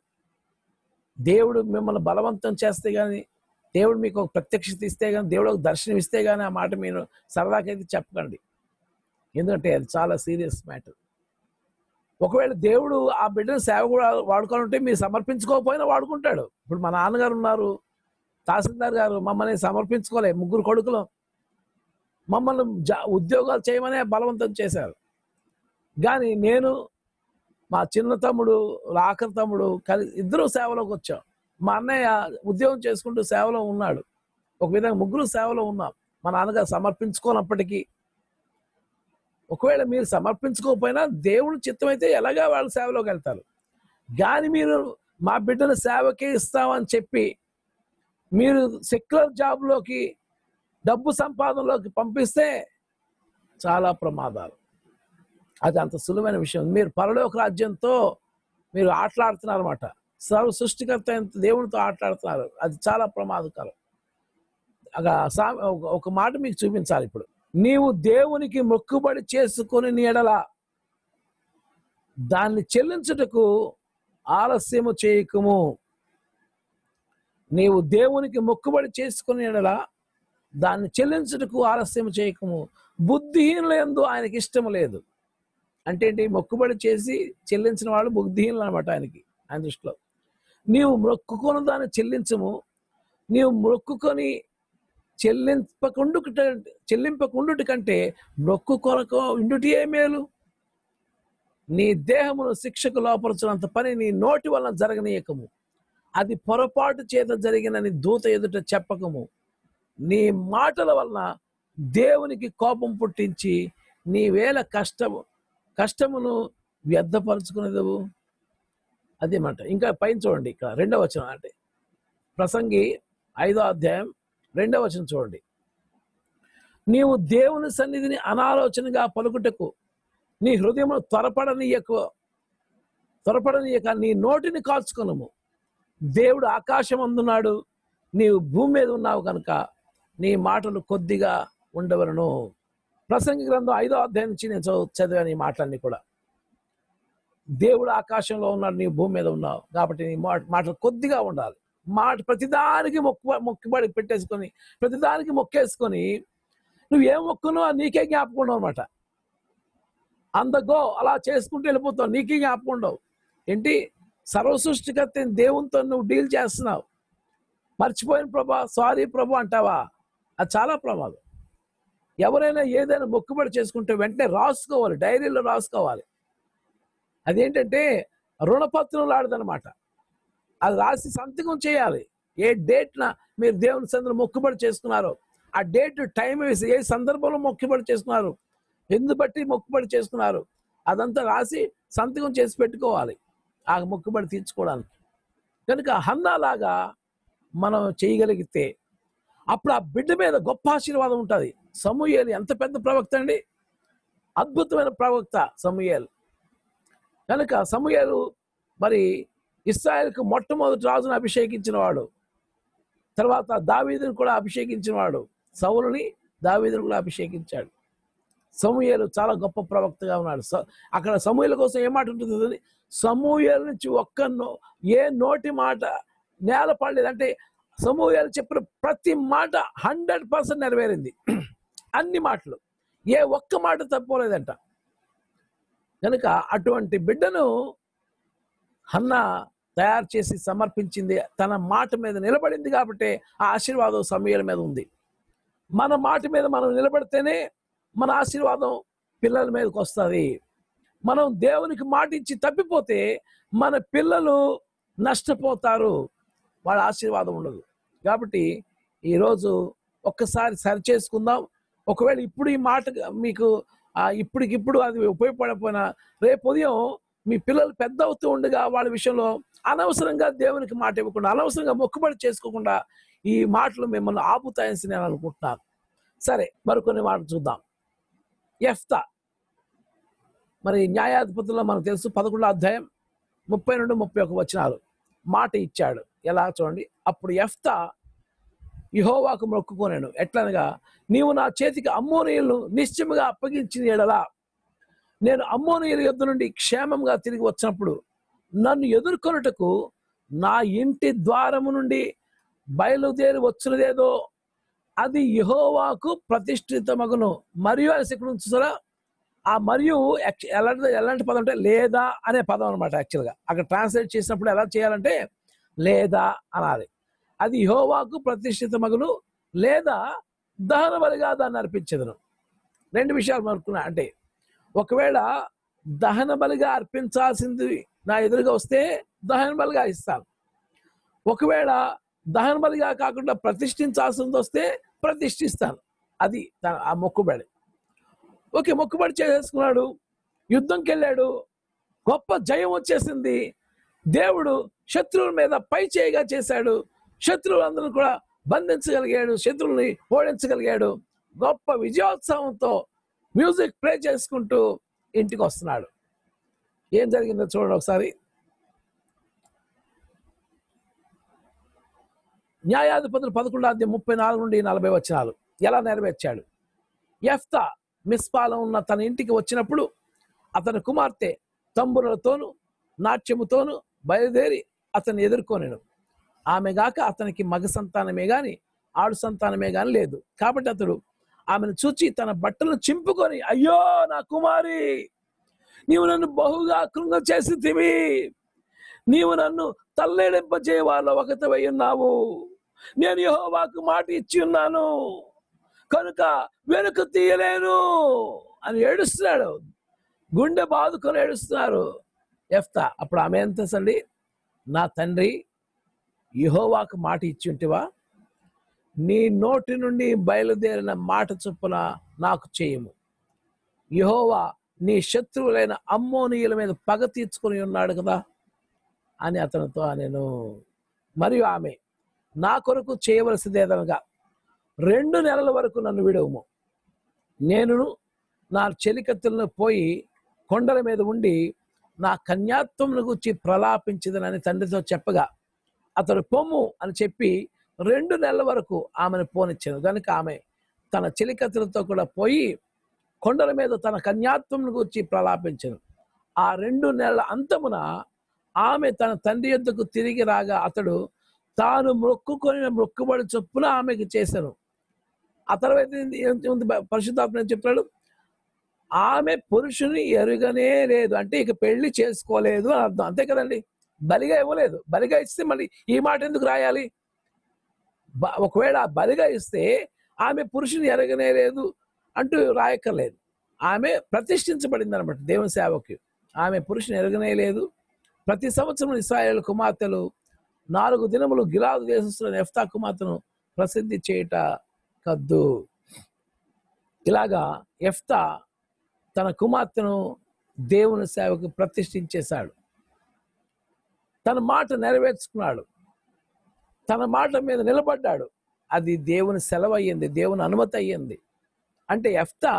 S3: దేవుడు మిమ్మల్ని బలవంతం చేస్తే కానీ దేవుడు మీకు ఒక ప్రత్యక్షత ఇస్తే కానీ దేవుడు ఒక దర్శనం ఇస్తే కానీ ఆ మాట మీరు సరదాకైతే చెప్పకండి ఎందుకంటే అది చాలా సీరియస్ మ్యాటర్ ఒకవేళ దేవుడు ఆ బిడ్డను సేవ కూడా వాడుకోవాలంటే మీరు సమర్పించుకోకపోయినా వాడుకుంటాడు ఇప్పుడు మా నాన్నగారు ఉన్నారు తహసీల్దార్ గారు మమ్మల్ని సమర్పించుకోలే ముగ్గురు కొడుకులు మమ్మల్ని జా- ఉద్యోగాలు చేయమనే బలవంతం చేశారు కానీ నేను మా చిన్న తమ్ముడు ఆఖరి తమ్ముడు కలిసి ఇద్దరు సేవలోకి వచ్చాం మా అన్నయ్య ఉద్యోగం చేసుకుంటూ సేవలో ఉన్నాడు ఒక విధంగా ముగ్గురు సేవలో ఉన్నాం మా నాన్నగారు సమర్పించుకోనప్పటికీ ఒకవేళ మీరు సమర్పించుకోకపోయినా దేవుని చిత్తమైతే ఎలాగా వాళ్ళ సేవలోకి వెళ్తారు కానీ మీరు మా బిడ్డను సేవకే ఇస్తామని చెప్పి మీరు సెక్యులర్ జాబ్లోకి డబ్బు సంపాదనలోకి పంపిస్తే చాలా ప్రమాదాలు అది అంత సులువైన విషయం మీరు పరలోక రాజ్యంతో మీరు ఆటలాడుతున్నారు అనమాట సర్వ సృష్టికర్త అయిన దేవునితో ఆటలాడుతున్నారు అది చాలా ప్రమాదకరం అగా సా- ఒక- ఒక మాట మీకు చూపించాలి ఇప్పుడు నీవు దేవునికి మొక్కుబడి చేసుకొని నీడల దాన్ని చెల్లించుటకు ఆలస్యము చేయకము నీవు దేవునికి మొక్కుబడి చేసుకుని ఎడల దాన్ని చెల్లించుటకు ఆలస్యం చేయకము బుద్ధిహీనుల ఎందు ఆయనకి ఇష్టం లేదు అంటే ఏంటి మొక్కుబడి చేసి చెల్లించిన వాళ్ళు బుద్ధిహీనులు అనమాట ఆయనకి ఆయన దృష్టిలో నీవు మొక్కుకొని దాన్ని చెల్లించము నీవు మొక్కుకొని చెల్లింపకుండు చెల్లింపకుండుటి కంటే మొక్కు కొరకు ఇండుటియే మేలు నీ దేహమును శిక్షకు లోపరచున్నంత పని నీ నోటి వలన జరగనీయకము అది పొరపాటు చేత జరిగినని దూత ఎదుట చెప్పకము నీ మాటల వలన దేవునికి కోపం పుట్టించి నీ వేల కష్టము కష్టమును వ్యర్థపరుచుకునేదవు అదే మాట ఇంకా పైన చూడండి ఇక్కడ రెండవ వచనం అంటే ప్రసంగి ఐదో అధ్యాయం రెండవ వచనం చూడండి నీవు దేవుని సన్నిధిని అనాలోచనగా పలుకుటకు నీ హృదయమును త్వరపడనీయకు త్వరపడనీయక నీ నోటిని కాల్చుకొనుము దేవుడు ఆకాశం అందున్నాడు నీవు భూమి మీద ఉన్నావు కనుక నీ మాటలు కొద్దిగా ఉండవలను ప్రసంగి గ్రంథం ఐదో అధ్యాయం నుంచి నేను చదువు చదివాను ఈ మాటలన్నీ కూడా దేవుడు ఆకాశంలో ఉన్నాడు నీ భూమి మీద ఉన్నావు కాబట్టి నీ మాట మాటలు కొద్దిగా ఉండాలి మాట ప్రతిదానికి మొక్కు మొక్కుబడి పెట్టేసుకొని ప్రతిదానికి మొక్కేసుకొని నువ్వు ఏం మొక్కునో అది నీకే జ్ఞాపకం ఉండవు అనమాట అందగో అలా చేసుకుంటూ వెళ్ళిపోతావు నీకే జ్ఞాపకం ఉండవు ఏంటి సర్వసృష్టికర్త అయిన దేవునితో నువ్వు డీల్ చేస్తున్నావు మర్చిపోయిన ప్రభా సారీ ప్రభు అంటావా అది చాలా ప్రమాదం ఎవరైనా ఏదైనా మొక్కుబడి చేసుకుంటే వెంటనే రాసుకోవాలి డైరీలో రాసుకోవాలి అదేంటంటే రుణపత్రం లాడదనమాట అది రాసి సంతకం చేయాలి ఏ డేట్న మీరు దేవుని సందర్భం మొక్కుబడి చేసుకున్నారో ఆ డేట్ టైం వేసి ఏ సందర్భంలో మొక్కుబడి చేసుకున్నారు ఎందు బట్టి మొక్కుబడి చేసుకున్నారు అదంతా రాసి సంతకం చేసి పెట్టుకోవాలి ఆ మొక్కుబడి తీర్చుకోవడానికి కనుక హన్నాలాగా మనం చేయగలిగితే అప్పుడు ఆ బిడ్డ మీద గొప్ప ఆశీర్వాదం ఉంటుంది సమూయేలు ఎంత పెద్ద ప్రవక్త అండి అద్భుతమైన ప్రవక్త సమూయేలు కనుక సమూయేలు మరి ఇస్రాయల్కు మొట్టమొదటి రాజును అభిషేకించిన వాడు తర్వాత దావీదును కూడా అభిషేకించిన వాడు సౌలుని దావీదును కూడా అభిషేకించాడు సమూయేలు చాలా గొప్ప ప్రవక్తగా ఉన్నాడు స- అక్కడ సమూహల కోసం ఏ మాట ఉంటుంది తెలుసా? సమూయేలు నుంచి ఒక్క నో ఏ నోటి మాట నేల పడలేదు అంటే సమూహాలు చెప్పిన ప్రతి మాట హండ్రెడ్ పర్సెంట్ నెరవేరింది అన్ని మాటలు ఏ ఒక్క మాట తప్పుకోలేదంట కనుక అటువంటి బిడ్డను హన్న తయారు చేసి సమర్పించింది తన మాట మీద నిలబడింది కాబట్టి ఆ ఆశీర్వాదం సమయాల మీద ఉంది మన మాట మీద మనం నిలబడితేనే మన ఆశీర్వాదం పిల్లల మీదకి వస్తుంది మనం దేవునికి మాట ఇచ్చి తప్పిపోతే మన పిల్లలు నష్టపోతారు వాళ్ళ ఆశీర్వాదం ఉండదు కాబట్టి ఈరోజు ఒక్కసారి సరి చేసుకుందాం ఒకవేళ ఇప్పుడు ఈ మాట మీకు ఆ, ఇప్పటికిప్పుడు అది ఉపయోగపడకపోయినా రేపు ఉదయం మీ పిల్లలు పెద్ద అవుతూ ఉండగా వాళ్ళ విషయంలో అనవసరంగా దేవునికి మాట ఇవ్వకుండా అనవసరంగా మొక్కుబడి చేసుకోకుండా ఈ మాటలు మిమ్మల్ని ఆపుతాయని నేను అనుకుంటున్నాను సరే మరికొన్ని మాటలు చూద్దాం ఎఫ్తా మరి న్యాయాధిపతుల్లో మనకు తెలుసు పదకొండో అధ్యాయం ముప్పై రెండు ముప్పై ఒక వచనాలు మాట ఇచ్చాడు ఎలా చూడండి అప్పుడు ఎఫ్తా యహోవాకు మొక్కుకోనాను ఎట్లనగా నీవు నా చేతికి అమ్మోనీయులను నిశ్చయముగా అప్పగించిన ఎడలా నేను అమ్మోనీయుల యుద్ధ నుండి క్షేమంగా తిరిగి వచ్చినప్పుడు నన్ను ఎదుర్కొనుటకు నా ఇంటి ద్వారము నుండి బయలుదేరి వచ్చినదేదో అది యహోవాకు ప్రతిష్ఠితమగును మరియు అనేసి ఇక్కడ ఉంచుతారా ఆ మరియు యాక్చు- ఎలాంటి ఎలాంటి పదం అంటే లేదా అనే పదం అనమాట యాక్చువల్గా అక్కడ ట్రాన్స్లేట్ చేసినప్పుడు ఎలా చేయాలంటే లేదా అనాలి అది యహోవాకు ప్రతిష్ఠిత మగును లేదా దహన బలిగా దాన్ని అర్పించదును రెండు విషయాలు మనుకున్నా అంటే ఒకవేళ దహన బలిగా అర్పించాల్సింది నా ఎదురుగా వస్తే దహన బలిగా ఇస్తాను ఒకవేళ దహన బలిగా కాకుండా ప్రతిష్ఠించాల్సింది వస్తే ప్రతిష్ఠిస్తాను అది దా- ఆ మొక్కుబడి ఓకే మొక్కుబడి చేసేసుకున్నాడు యుద్ధంకి వెళ్ళాడు గొప్ప జయం వచ్చేసింది దేవుడు శత్రువుల మీద పై చేయగా చేశాడు శత్రువులందరూ కూడా బంధించగలిగాడు శత్రువుల్ని ఓడించగలిగాడు గొప్ప విజయోత్సవంతో మ్యూజిక్ ప్లే చేసుకుంటూ ఇంటికి వస్తున్నాడు ఏం జరిగిందో చూడండి ఒకసారి న్యాయాధిపతులు పదకొండు అధ్యాయం ముప్పై నాలుగు నుండి నలభై వచనాలు ఎలా నెరవేర్చాడు ఎఫ్తా మిస్పాలో ఉన్న తన ఇంటికి వచ్చినప్పుడు అతని కుమార్తె తంబురలతోనూ నాట్యముతోనూ బయలుదేరి అతన్ని ఎదుర్కొనేను ఆమె గాక అతనికి మగ సంతానమే గాని ఆడు సంతానమే గాని లేదు కాబట్టి అతడు ఆమెను చూచి తన బట్టలను చింపుకొని అయ్యో నా కుమారి నీవు నన్ను బహుగా కృంగ చేసి తివి నీవు నన్ను తల్లేడింపజే వాళ్ళ ఒకతవై ఉన్నావు నేను యెహోవాకు మాట ఇచ్చి ఉన్నాను కనుక వెనుక తీయలేను అని ఏడుస్తున్నాడు గుండె బాదుకొని ఏడుస్తున్నారు ఎఫ్తా అప్పుడు ఆమె ఎంత సండి నా తండ్రి యెహోవాకు మాట ఇచ్చి ఉంటివా నీ నోటి నుండి బయలుదేరిన మాట చొప్పున నాకు చేయము యెహోవా నీ శత్రువులైన అమ్మోనీయుల మీద పగ తీర్చుకొని ఉన్నాడు కదా అని అతనితో నేను మరియు ఆమె నా కొరకు చేయవలసిందేదనగా రెండు నెలల వరకు నన్ను విడవము నేను నా చెలికత్తులను పోయి కొండల మీద ఉండి నా కన్యాత్వమును గురించి ప్రలాపించదనని తండ్రితో చెప్పగా అతడు పొమ్ము అని చెప్పి రెండు నెలల వరకు ఆమెను పోనిచ్చాను కనుక ఆమె తన చెలికత్తులతో కూడా పోయి కొండల మీద తన కన్యాత్వమును గురించి ప్రలాపించను ఆ రెండు నెలల అంతమున ఆమె తన తండ్రి యొద్దకు తిరిగి రాగా అతడు తాను మొక్కుకొని మొక్కుబడి చొప్పున ఆమెకు చేశాను ఆ తర్వాత ఏంది- ఏంటి ఉంది పరిశుద్ధాత్మ ఏం చెప్తాడు ఆమె పురుషుని ఎరుగనే లేదు అంటే ఇక పెళ్లి చేసుకోలేదు అని అర్థం అంతే కదండి బలిగా ఇవ్వలేదు బలిగా ఇస్తే మళ్ళీ ఈ మాట ఎందుకు రాయాలి బ- ఒకవేళ బలిగా ఇస్తే ఆమె పురుషుని ఎరగనే లేదు అంటూ రాయక్కర్లేదు ఆమె ప్రతిష్ఠించబడింది అనమాట దేవుని సేవకి ఆమె పురుషుని ఎరగనే లేదు ప్రతి సంవత్సరం ఇస్రాయేల్ కుమార్తెలు నాలుగు దినములు గిలాదు దేశస్తున్న ఎఫ్తా కుమార్తెను ప్రసిద్ధి చేయుట కద్దు ఇలాగా ఎఫ్తా తన కుమార్తెను దేవుని సేవకు ప్రతిష్ఠించేశాడు తన మాట నెరవేర్చుకున్నాడు తన మాట మీద నిలబడ్డాడు అది దేవుని సెలవు అయ్యింది దేవుని అనుమతి అయ్యింది అంటే ఎఫ్తా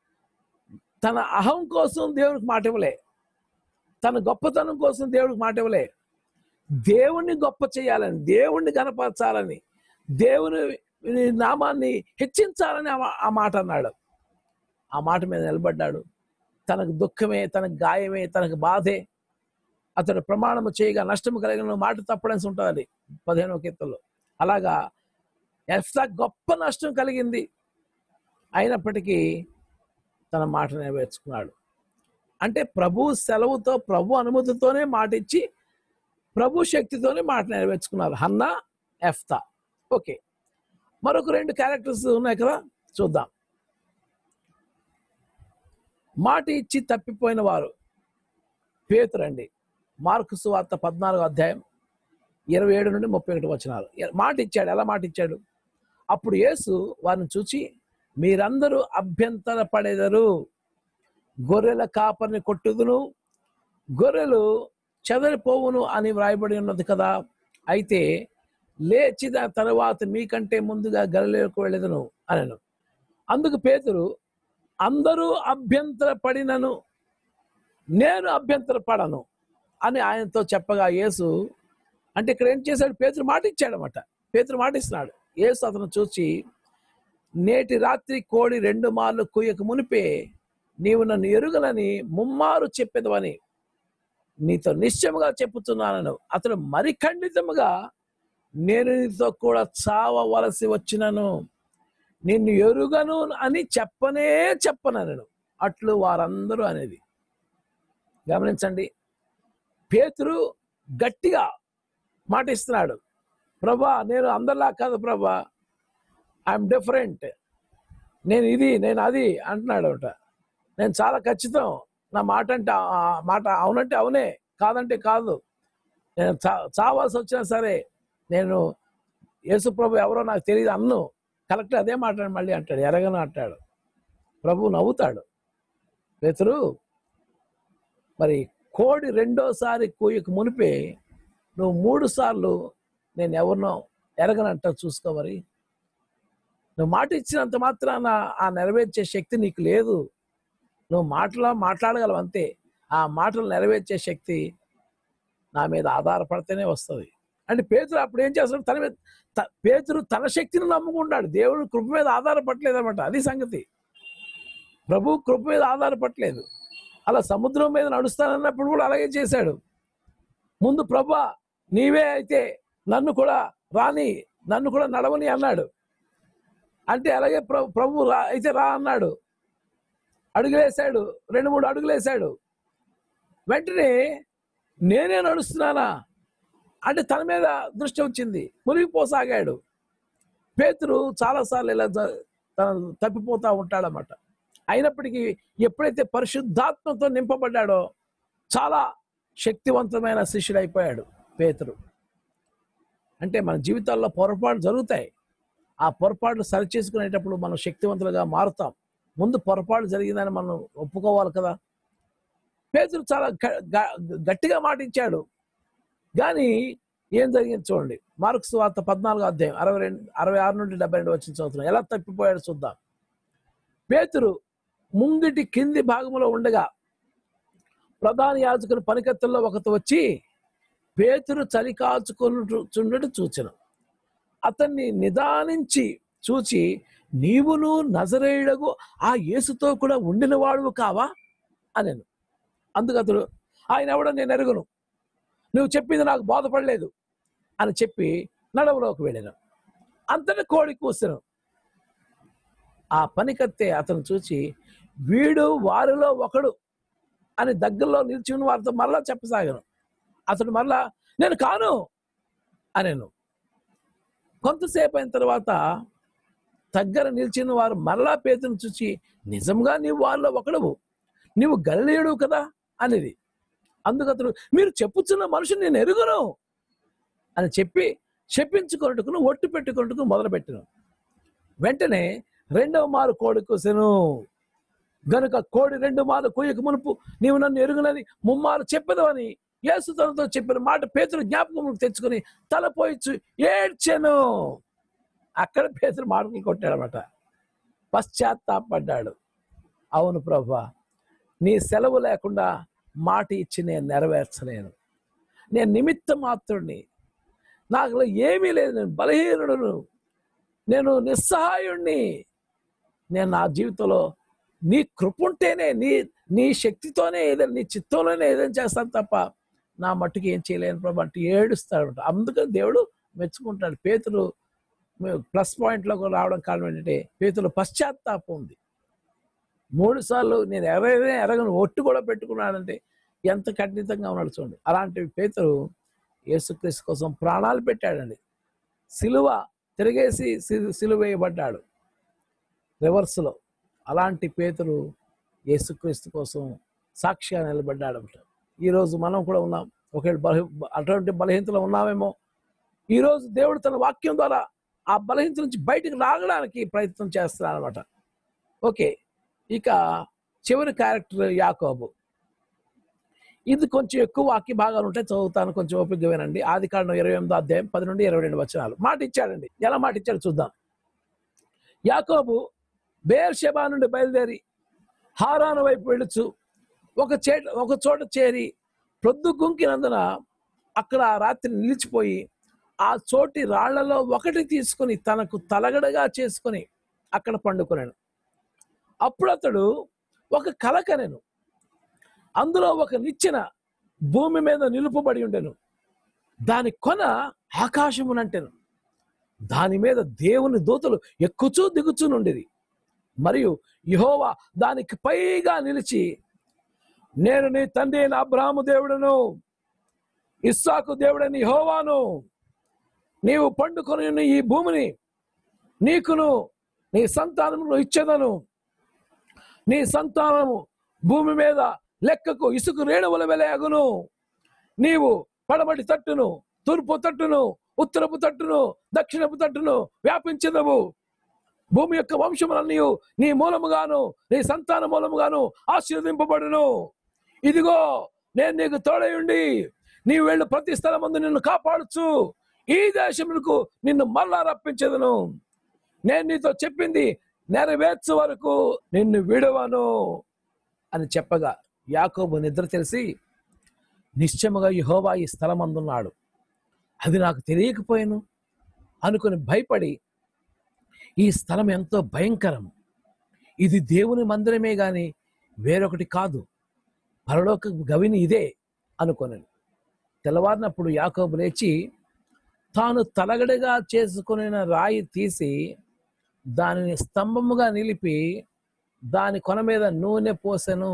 S3: తన అహం కోసం దేవునికి మాట ఇవ్వలే తన గొప్పతనం కోసం దేవుడికి మాట ఇవ్వలే దేవుణ్ణి గొప్ప చేయాలని దేవుణ్ణి గనపరచాలని దేవుని నామాన్ని హెచ్చించాలని ఆ మా- ఆ మాట అన్నాడు ఆ మాట మీద నిలబడ్డాడు తనకు దుఃఖమే తనకు గాయమే తనకు బాధే అతడు ప్రమాణము చేయగా నష్టము కలిగిన మాట తప్పడానికి ఉంటుంది పదిహేనవ కీర్తనలో అలాగా ఎఫ్తా గొప్ప నష్టం కలిగింది అయినప్పటికీ తన మాట నెరవేర్చుకున్నాడు అంటే ప్రభు సెలవుతో ప్రభు అనుమతితోనే మాట ఇచ్చి ప్రభు శక్తితోనే మాట నెరవేర్చుకున్నారు హన్నా ఎఫ్తా ఓకే మరొక రెండు క్యారెక్టర్స్ ఉన్నాయి కదా చూద్దాం మాట ఇచ్చి తప్పిపోయిన వారు పేతురండి మార్కు సువార్త పద్నాలుగో అధ్యాయం ఇరవై ఏడు నుండి ముప్పై ఒకటి వచనాలు మాట ఇచ్చాడు ఎలా మాట ఇచ్చాడు అప్పుడు యేసు వారిని చూచి మీరందరూ అభ్యంతర పడేదరు గొర్రెల కాపరిని కొట్టుదును గొర్రెలు చెదరిపోవును అని వ్రాయబడి ఉన్నది కదా అయితే లేచిన తరువాత మీకంటే ముందుగా గలిలోకి వెళ్ళేదను అనను అందుకు పేతురు అందరూ అభ్యంతర పడినను నేను అభ్యంతర పడను అని ఆయనతో చెప్పగా యేసు అంటే ఇక్కడ ఏం చేశాడు పేతురు మాట ఇచ్చాడనమాట పేతురు మాట ఇస్తున్నాడు యేసు అతను చూసి నేటి రాత్రి కోడి రెండు మార్లు కుయ్యకు మునిపే నీవు నన్ను ఎరుగలని ముమ్మారు చెప్పేదవని నీతో నిశ్చయముగా చెప్పుతున్నాను అతడు మరి ఖండితముగా నేను నీతో కూడా చావవలసి వచ్చినను నిన్ను ఎరుగను అని చెప్పనే చెప్పనను అట్లు వారందరూ అనేది గమనించండి పేతురు గట్టిగా మాట ఇస్తున్నాడు ప్రభా నేను అందరిలా కాదు ప్రభా ఐఎమ్ డిఫరెంట్ నేను ఇది నేను అది అంటున్నాడు అనమాట నేను చాలా ఖచ్చితం నా మాట అంటే ఆ మాట అవునంటే అవునే కాదంటే కాదు నేను చా చావాల్సి వచ్చినా సరే నేను యేసు ప్రభు ఎవరో నాకు తెలియదు అన్ను కరెక్ట్ అదే మాట మళ్ళీ అంటాడు ఎరగను అంటాడు ప్రభు నవ్వుతాడు పేతురు మరి కోడి రెండోసారి కూయకు మునిపే నువ్వు మూడు సార్లు నేను ఎవరినో ఎరగనంట చూసుకో మరి నువ్వు మాట ఇచ్చినంత మాత్రాన ఆ నెరవేర్చే శక్తి నీకు లేదు నువ్వు మాటలా మాట్లాడగలవు అంతే ఆ మాటలు నెరవేర్చే శక్తి నా మీద ఆధారపడితేనే వస్తుంది అంటే పేతురు అప్పుడు ఏం చేస్తాడు తన మీద త- పేతురు తన శక్తిని నమ్ముకుంటాడు దేవుడు కృప మీద ఆధారపడలేదు అనమాట అది సంగతి ప్రభు కృప మీద ఆధారపడలేదు అలా సముద్రం మీద నడుస్తానన్నప్పుడు కూడా అలాగే చేశాడు ముందు ప్రభా నీవే అయితే నన్ను కూడా రాని నన్ను కూడా నడవని అన్నాడు అంటే అలాగే ప్రభు ప్రభు రా అయితే రా అన్నాడు అడుగులేశాడు రెండు మూడు అడుగులేశాడు వెంటనే నేనే నడుస్తున్నానా అంటే తన మీద దృష్టి వచ్చింది మునిగిపోసాగాడు పేతురు చాలాసార్లు ఇలా జ- తన తప్పిపోతా ఉంటాడనమాట అయినప్పటికీ ఎప్పుడైతే పరిశుద్ధాత్మతో నింపబడ్డాడో చాలా శక్తివంతమైన శిష్యుడు అయిపోయాడు పేతురు అంటే మన జీవితాల్లో పొరపాటు జరుగుతాయి ఆ పొరపాట్లు సరిచేసుకునేటప్పుడు మనం శక్తివంతులుగా మారుతాం ముందు పొరపాటు జరిగిందని మనం ఒప్పుకోవాలి కదా పేతురు చాలా గ- గ- గట్టిగా మాట ఇచ్చాడు కానీ ఏం జరిగింది చూడండి మార్క్స్ వార్త పద్నాలుగు అధ్యాయం అరవై రెండు అరవై ఆరు నుండి డెబ్బై రెండు వచ్చిన చదువుతున్నాం ఎలా తప్పిపోయాడు చూద్దాం పేతురు ముంగిటి కింది భాగంలో ఉండగా ప్రధాన యాజకుని పనికత్తుల్లో ఒకటి వచ్చి పేతురు చలి కాచుకున్నట్టు చూచెను అతన్ని నిదానించి చూచి నీవును నజరేయుడగు ఆ యేసుతో కూడా ఉండిన వాడువు కావా అనెను అందుకు అతడు ఆయన ఎవడో నేను ఎరుగును నువ్వు చెప్పింది నాకు బోధపడలేదు అని చెప్పి నడవలోకి వెళ్ళాను అంతటి కోడి కూర్చును ఆ పనికత్తే అతను చూచి వీడు వారిలో ఒకడు అని దగ్గరలో నిలిచి ఉన్న వారితో మరలా చెప్పసాగాను అతడు మరలా నేను కాను అనేను కొంతసేపు అయిన తర్వాత దగ్గర నిలిచిన వారు మరలా పేతును చూచి నిజంగా నీవు వారిలో ఒకడవు నీవు గలిలేడు కదా అనేది అందుకు అతడు మీరు చెప్పుచున్న మనుషుని నేను ఎరుగును అని చెప్పి చెప్పించుకొనుటకును ఒట్టు పెట్టుకొనుటకు మొదలుపెట్టను వెంటనే రెండవ మారు కోడి కూసెను గనుక కోడి రెండు మారు కొయ్యకు మునుపు నీవు నన్ను ఎరుగునని ముమ్మారు చెప్పదవని యేసు తనతో చెప్పిన మాట పేతురు జ్ఞాపకం తెచ్చుకొని తలపోయిచ్చు ఏడ్చెను అక్కడ పేతురు మాటలు కొట్టాడనమాట పశ్చాత్తాపడ్డాడు అవును ప్రభా నీ సెలవు లేకుండా మాట ఇచ్చి నేను నెరవేర్చలేను నేను నిమిత్త మాత్రుడిని నాకు ఏమీ లేదు నేను బలహీనుడును నేను నిస్సహాయుణ్ణి నేను నా జీవితంలో నీ కృప ఉంటేనే నీ నీ శక్తితోనే ఏదైనా నీ చిత్తంలోనే ఏదైనా చేస్తాను తప్ప నా మట్టుకు ఏం చేయలేను ప్రభు అంటే ఏడుస్తాడు అందుకని దేవుడు మెచ్చుకుంటాడు పేతులు ప్లస్ పాయింట్లోకి రావడం కారణం ఏంటంటే పేతులు పశ్చాత్తాపం ఉంది మూడు సార్లు నేను ఎరగనే ఎరగను ఒట్టు కూడా పెట్టుకున్నాడంటే ఎంత ఖండితంగా ఉన్నాడు చూడండి అలాంటి పేతురు యేసుక్రీస్తు కోసం ప్రాణాలు పెట్టాడండి సిలువ తిరిగేసి సి- సిలువ వేయబడ్డాడు రివర్స్లో అలాంటి పేతురు యేసుక్రీస్తు కోసం సాక్షిగా నిలబడ్డాడు అనమాట ఈరోజు మనం కూడా ఉన్నాం ఒకవేళ బలహీ అటువంటి బలహీనతలో ఉన్నామేమో ఈరోజు దేవుడు తన వాక్యం ద్వారా ఆ బలహీనత నుంచి బయటకు రాగడానికి ప్రయత్నం చేస్తున్నాడు అనమాట ఓకే ఇక చివరి క్యారెక్టర్ యాకోబు ఇది కొంచెం ఎక్కువ వాక్య భాగాలు ఉంటే చదువుతాను కొంచెం ఓపిక వినండి ఆది కాండం ఇరవై ఎనిమిదో అధ్యాయం పది నుండి ఇరవై రెండు వచనాలు మాట ఇచ్చాడండి ఎలా మాట ఇచ్చాడు చూద్దాం యాకోబు బేర్షెబా నుండి బయలుదేరి హారాను వైపు వెళ్ళుచు ఒక చే ఒక చోట చేరి ప్రొద్దు గుంకినందున అక్కడ ఆ రాత్రి నిలిచిపోయి ఆ చోటి రాళ్లలో ఒకటి తీసుకొని తనకు తలగడగా చేసుకొని అక్కడ పండుకున్నాను అప్పుడు అతడు ఒక కల కనెను అందులో ఒక నిచ్చెన భూమి మీద నిలుపబడి ఉండెను దాని కొన ఆకాశమునంటెను దాని మీద దేవుని దూతలు ఎక్కుచూ దిగుచూ నుండిది మరియు యెహోవా దానికి పైగా నిలిచి నేను నీ తండ్రి అయిన అబ్రాహాము దేవుడను ఇస్సాకు దేవుడని యెహోవాను నీవు పండుకొని ఉన్న ఈ భూమిని నీకును నీ సంతానమును ఇచ్చేదను నీ సంతానము భూమి మీద లెక్కకు ఇసుకు రేణువుల వెలయగును నీవు పడమటి తట్టును తూర్పు తట్టును ఉత్తరపు తట్టును దక్షిణపు తట్టును వ్యాపించదవు భూమి యొక్క వంశములన్నీ నీ మూలముగాను నీ సంతాన మూలముగాను ఆశీర్వదింపబడును ఇదిగో నేను నీకు తోడయుండి నీవు వెళ్ళు ప్రతి స్థలం ముందు నిన్ను కాపాడుచు ఈ దేశములకు నిన్ను మళ్ళా రప్పించదును నేను నీతో చెప్పింది నెరవేర్చు వరకు నిన్ను విడవను అని చెప్పగా యాకోబు నిద్ర తెలిసి నిశ్చయముగా యెహోవా ఈ స్థలమందున్నాడు అది నాకు తెలియకపోయాను అనుకుని భయపడి ఈ స్థలం ఎంతో భయంకరం ఇది దేవుని మందిరమే గాని వేరొకటి కాదు పరలోక గవిని ఇదే అనుకొనను తెల్లవారినప్పుడు యాకోబు లేచి తాను తలగడగా చేసుకుని రాయి తీసి దానిని స్తంభముగా నిలిపి దాని కొన మీద నూనె పోసెను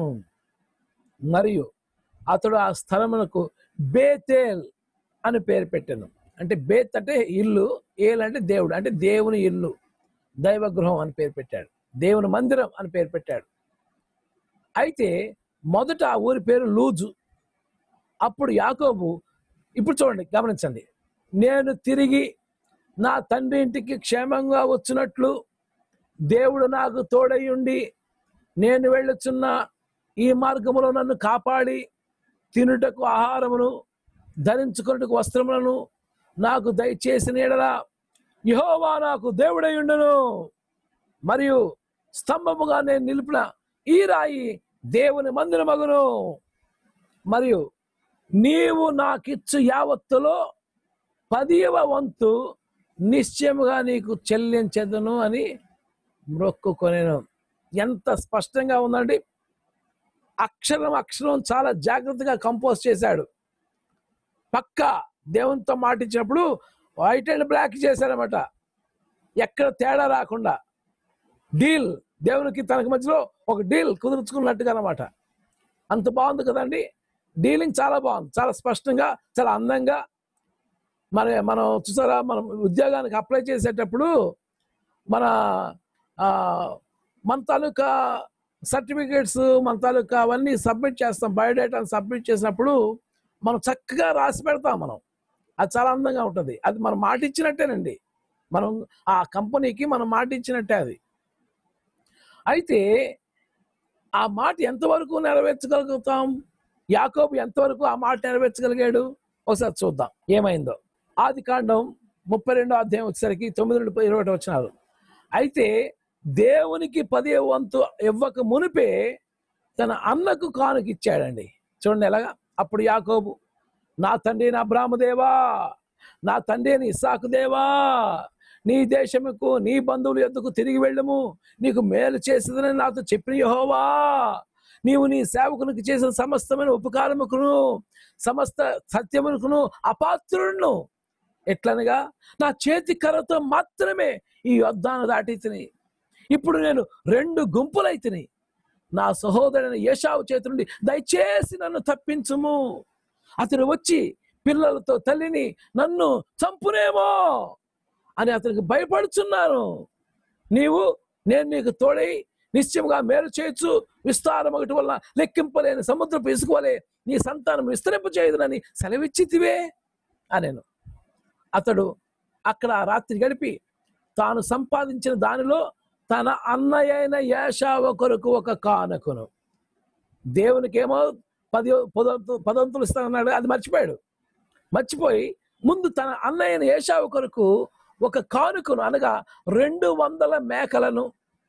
S3: మరియు అతడు ఆ స్థలమునకు బేతేల్ అని పేరు పెట్టాను అంటే బేత్ అంటే ఇల్లు ఏల్ అంటే దేవుడు అంటే దేవుని ఇల్లు దైవ గృహం అని పేరు పెట్టాడు దేవుని మందిరం అని పేరు పెట్టాడు అయితే మొదట ఆ ఊరి పేరు లూజు అప్పుడు యాకోబు ఇప్పుడు చూడండి గమనించండి నేను తిరిగి నా తండ్రి ఇంటికి క్షేమంగా వచ్చినట్లు దేవుడు నాకు తోడై ఉండి నేను వెళ్ళుచున్న ఈ మార్గములో నన్ను కాపాడి తినుటకు ఆహారమును ధరించుకున్నట్టుకు వస్త్రములను నాకు దయచేసిన ఎడల యెహోవా నాకు దేవుడై ఉండును మరియు స్తంభముగా నేను నిలిపిన ఈ రాయి దేవుని మందిరమగును మరియు నీవు నాకిచ్చు యావత్తులో పదివ వంతు నిశ్చయముగా నీకు చెల్లించదును అని మొక్కుకొనేను ఎంత స్పష్టంగా ఉందండి అక్షరం అక్షరం చాలా జాగ్రత్తగా కంపోజ్ చేశాడు పక్క దేవునితో మాటించినప్పుడు వైట్ అండ్ బ్లాక్ చేశాడనమాట ఎక్కడ తేడా రాకుండా డీల్ దేవునికి తనకి మధ్యలో ఒక డీల్ కుదుర్చుకున్నట్టుగా అనమాట అంత బాగుంది కదండి డీలింగ్ చాలా బాగుంది చాలా స్పష్టంగా చాలా అందంగా మరి మనం చూసారా మనం ఉద్యోగానికి అప్లై చేసేటప్పుడు మన ఆ, మన తాలూకా సర్టిఫికేట్స్ మన తాలూకా అవన్నీ సబ్మిట్ చేస్తాం బయోడేటాను సబ్మిట్ చేసినప్పుడు మనం చక్కగా రాసి పెడతాం మనం అది చాలా అందంగా ఉంటుంది అది మనం మాట ఇచ్చినట్టేనండి మనం ఆ కంపెనీకి మనం మాట ఇచ్చినట్టే అది అయితే ఆ మాట ఎంతవరకు నెరవేర్చగలుగుతాం యాకోబు ఎంతవరకు ఆ మాట నెరవేర్చగలిగాడు ఒకసారి చూద్దాం ఏమైందో ఆది కాండం ముప్పై రెండో అధ్యాయం వచ్చేసరికి తొమ్మిది నుండి ఇరవై ఒకటి వచ్చినారు అయితే దేవునికి పదే వంతు ఇవ్వక మునిపే తన అన్నకు కానుక ఇచ్చాడండి చూడండి ఎలాగా అప్పుడు యాకోబు నా తండ్రి నా బ్రాహ్మదేవా నా తండ్రి నీ ఇస్సాకు దేవా నీ దేశముకు నీ బంధువుల యొద్దకు తిరిగి వెళ్ళము నీకు మేలు చేసేదని నాతో చెప్పిన యెహోవా నీవు నీ సేవకునికి చేసిన సమస్తమైన ఉపకారముకును సమస్త సత్యమునకును అపాత్రుడును ఎట్లనగా నా చేతి కర్రతో మాత్రమే ఈ యుద్ధాన్ని దాటి తిని ఇప్పుడు నేను రెండు గుంపులైతిని నా సహోదరుని యేషావు చేతి నుండి దయచేసి నన్ను తప్పించుము అతను వచ్చి పిల్లలతో తల్లిని నన్ను చంపునేమో అని అతనికి భయపడుచున్నాను నీవు నేను నీకు తోడై నిశ్చయముగా మేలు చేయొచ్చు విస్తారం ఒకటి వల్ల లెక్కింపలేని సముద్రపు ఇసుకవలే నీ సంతానం విస్తరింప చేయదునని సెలవిచ్చితివే అనేను అతడు అక్కడ ఆ రాత్రి గడిపి తాను సంపాదించిన దానిలో తన అన్నయ్య అయిన యాషావ కొరకు ఒక కానుకను దేవునికేమో పది పదంతు పదంతులు ఇస్తానన్నాడు అది మర్చిపోయాడు మర్చిపోయి ముందు తన అన్నయ్యన ఏషావు కొరకు ఒక కానుకను అనగా రెండు వందల మేకలను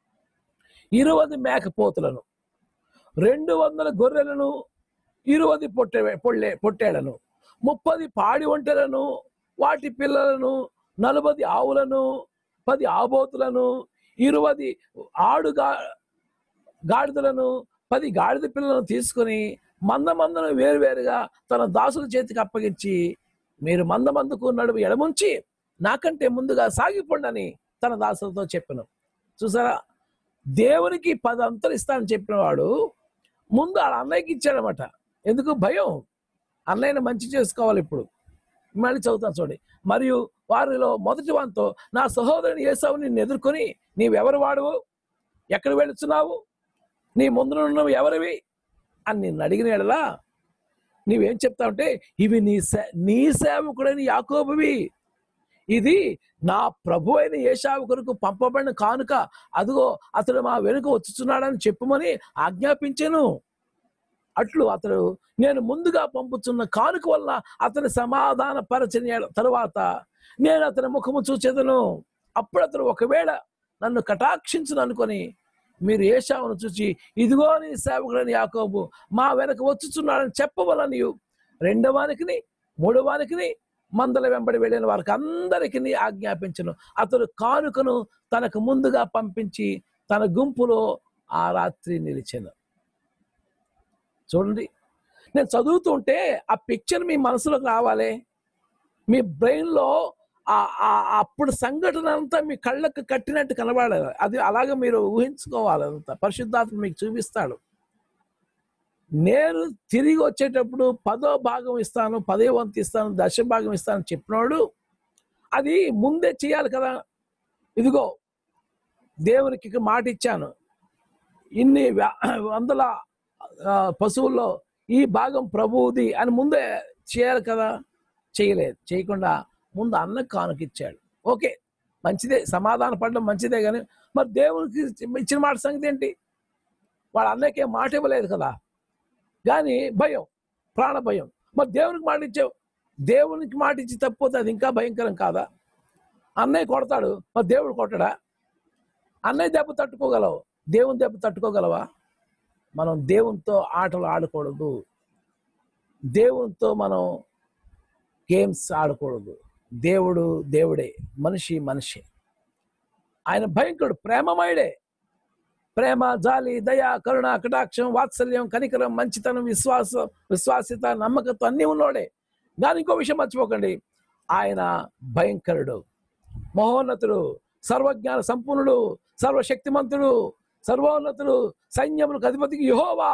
S3: ఇరువది మేకపోతులను రెండు వందల గొర్రెలను ఇరువది పొట్టె పొళ్ళే పొట్టేళ్లను ముప్పది పాడి ఒంటెలను వాటి పిల్లలను నలభది ఆవులను పది ఆబోతులను ఇరువది ఆడుగా గాడిదలను పది గాడిద పిల్లలను తీసుకుని మంద మందను వేరువేరుగా తన దాసుల చేతికి అప్పగించి మీరు మంద మందుకు నడుము ఎడముంచి నాకంటే ముందుగా సాగిపోండని తన దాసులతో చెప్పాను చూసారా దేవునికి పది అంతలు ఇస్తానని చెప్పిన వాడు ముందు వాళ్ళ అన్నయ్యకి ఇచ్చాడనమాట ఎందుకు భయం అన్నయ్యని మంచి చేసుకోవాలి ఇప్పుడు మళ్ళీ చదువుతాను చూడండి మరియు వారిలో మొదటి వానితో నా సహోదరుని ఏసావు నిన్ను ఎదుర్కొని నీవెవరు వాడువు ఎక్కడ వెళుతున్నావు నీ ముందునున్నవి ఎవరివి అని నిన్ను అడిగిన ఎడలా నీవేం చెప్తావంటే ఇవి నీ సే నీ సేవకుడైన యాకోబువి ఇది నా ప్రభు అయిన ఏషావు కొరకు పంపబడిన కానుక అదిగో అతడు మా వెనుక వచ్చుచున్నాడని చెప్పుమని ఆజ్ఞాపించాను అట్లు అతడు నేను ముందుగా పంపుతున్న కానుక వల్ల అతని సమాధాన పరచిన తరువాత నేను అతని ముఖము చూచేదను అప్పుడు అతడు ఒకవేళ నన్ను కటాక్షించును అనుకొని మీరు ఏషావును చూచి ఇదిగో నీ సేవకుడని యాకోబు మా వెనక వచ్చుచున్నాడని చెప్పవలని రెండవానికి మూడవానికి మందల వెంబడి వెళ్ళిన వారికి అందరికీ ఆజ్ఞాపించను అతడు కానుకను తనకు ముందుగా పంపించి తన గుంపులో ఆ రాత్రి నిలిచెను చూడండి నేను చదువుతుంటే ఆ పిక్చర్ మీ మనసులోకి రావాలి మీ బ్రెయిన్లో ఆ ఆ- అప్పుడు సంఘటన అంతా మీ కళ్ళకు కట్టినట్టు కనబడాలి అది అలాగే మీరు ఊహించుకోవాలి అంతా పరిశుద్ధాత్మ మీకు చూపిస్తాడు నేను తిరిగి వచ్చేటప్పుడు పదో భాగం ఇస్తాను పదే వంతు ఇస్తాను దశ భాగం ఇస్తాను చెప్పినోడు అది ముందే చేయాలి కదా ఇదిగో దేవునికి ఇక మాట ఇచ్చాను ఇన్ని వే- వందల ఆ, పశువుల్లో ఈ భాగం ప్రభువుది అని ముందే చేయాలి కదా చేయలేదు చేయకుండా ముందు అన్న కానుకిచ్చాడు ఓకే మంచిదే సమాధాన పడడం మంచిదే కానీ మరి దేవునికి ఇచ్చిన మాట సంగతి ఏంటి వాళ్ళ అన్నయ్యకి ఏం మాట ఇవ్వలేదు కదా కానీ భయం ప్రాణ భయం మరి దేవునికి మాట ఇచ్చావు దేవునికి మాట ఇచ్చి తప్పిపోతే అది ఇంకా భయంకరం కాదా అన్నయ్య కొడతాడు మరి దేవుడు కొట్టడా అన్నయ్య దెబ్బ తట్టుకోగలవు దేవుని దెబ్బ తట్టుకోగలవా మనం దేవునితో ఆటలు ఆడకూడదు దేవునితో మనం గేమ్స్ ఆడకూడదు దేవుడు దేవుడే మనిషి మనిషి ఆయన భయంకరుడు ప్రేమమయుడే ప్రేమ జాలి దయ కరుణ కటాక్షం వాత్సల్యం కనికరం మంచితనం విశ్వాసం విశ్వాసిత నమ్మకత్వం అన్నీ ఉన్నోడే కానీ ఇంకో విషయం మర్చిపోకండి ఆయన భయంకరుడు మహోన్నతుడు సర్వజ్ఞాన సంపూర్ణుడు సర్వశక్తిమంతుడు సర్వోన్నతుడు సైన్యములకు అధిపతికి యహోవా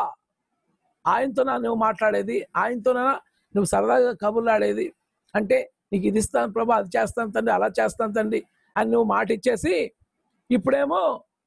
S3: ఆయనతోనా నువ్వు మాట్లాడేది ఆయనతోనా నువ్వు సరదాగా కబుర్లాడేది అంటే నీకు ఇది ఇస్తాను ప్రభా అది చేస్తాను తండ్రి అలా చేస్తాను తండ్రి అని నువ్వు మాట ఇచ్చేసి ఇప్పుడేమో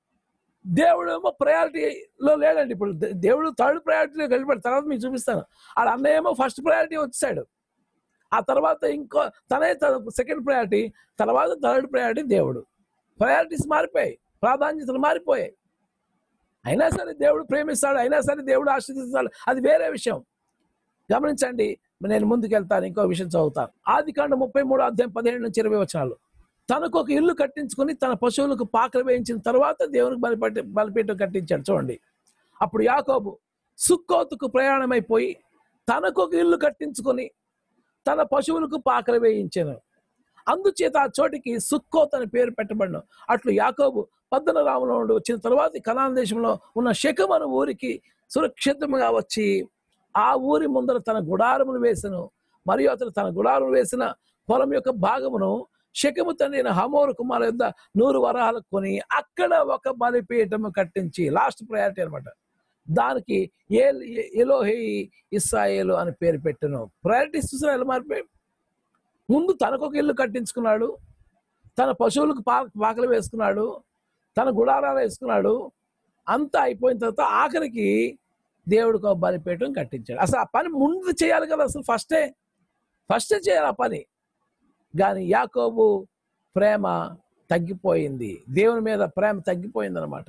S3: దేవుడేమో ప్రయారిటీలో లేడండి ఇప్పుడు దే- దేవుడు థర్డ్ ప్రయారిటీలో వెళ్ళిపోయాడు తర్వాత మీకు చూపిస్తాను ఆడ అన్నయ్య ఏమో ఫస్ట్ ప్రయారిటీ వచ్చాడు ఆ తర్వాత ఇంకో తనే సెకండ్ ప్రయారిటీ తర్వాత థర్డ్ ప్రయారిటీ దేవుడు ప్రయారిటీస్ మారిపోయాయి ప్రాధాన్యతలు మారిపోయాయి అయినా సరే దేవుడు ప్రేమిస్తాడు అయినా సరే దేవుడు ఆశీర్దిస్తాడు అది వేరే విషయం గమనించండి నేను ముందుకెళ్తాను ఇంకో విషయం చదువుతాను ఆది కాండ ముప్పై మూడు అధ్యాయం పదిహేడు నుంచి ఇరవై వచనాలు తనకు ఒక ఇల్లు కట్టించుకుని తన పశువులకు పాకలు వేయించిన తర్వాత దేవునికి బలిపట్టి బలిపీఠం కట్టించాడు చూడండి అప్పుడు యాకోబు సుక్కోతుకు ప్రయాణమైపోయి తనకు ఒక ఇల్లు కట్టించుకొని తన పశువులకు పాకలు వేయించాను అందుచేత ఆ చోటికి సుక్కోత్ అని పేరు పెట్టబడిన అట్లు యాకోబు పద్దన రాములో నుండి వచ్చిన తర్వాత కనాన్ దేశంలో ఉన్న శకం అనే ఊరికి సురక్షితంగా వచ్చి ఆ ఊరి ముందర తన గుడారమును వేసను మరియు అతను తన గుడారం వేసిన పొలం యొక్క భాగమును శకము తండ్రి అయిన హమోరు కుమార్ యొద్ద నూరు వరహాలకు కొని అక్కడ ఒక బలిపీఠము కట్టించి లాస్ట్ ప్రయారిటీ అన్నమాట దానికి ఏ ఎలోహి ఇస్రాయేలు అని పేరు పెట్టను ప్రయారిటీస్ చూసిన ఎలా మారిపోయి ముందు తనకు ఒక ఇల్లు కట్టించుకున్నాడు తన పశువులకు పా పాకలు వేసుకున్నాడు తన గుడారాలు వేసుకున్నాడు అంతా అయిపోయిన తర్వాత ఆఖరికి దేవుడికి ఒక బలిపీఠం కట్టించాడు అసలు ఆ పని ముందు చేయాలి కదా అసలు ఫస్టే ఫస్టే చేయాలి ఆ పని కానీ యాకోబు ప్రేమ తగ్గిపోయింది దేవుని మీద ప్రేమ తగ్గిపోయింది అనమాట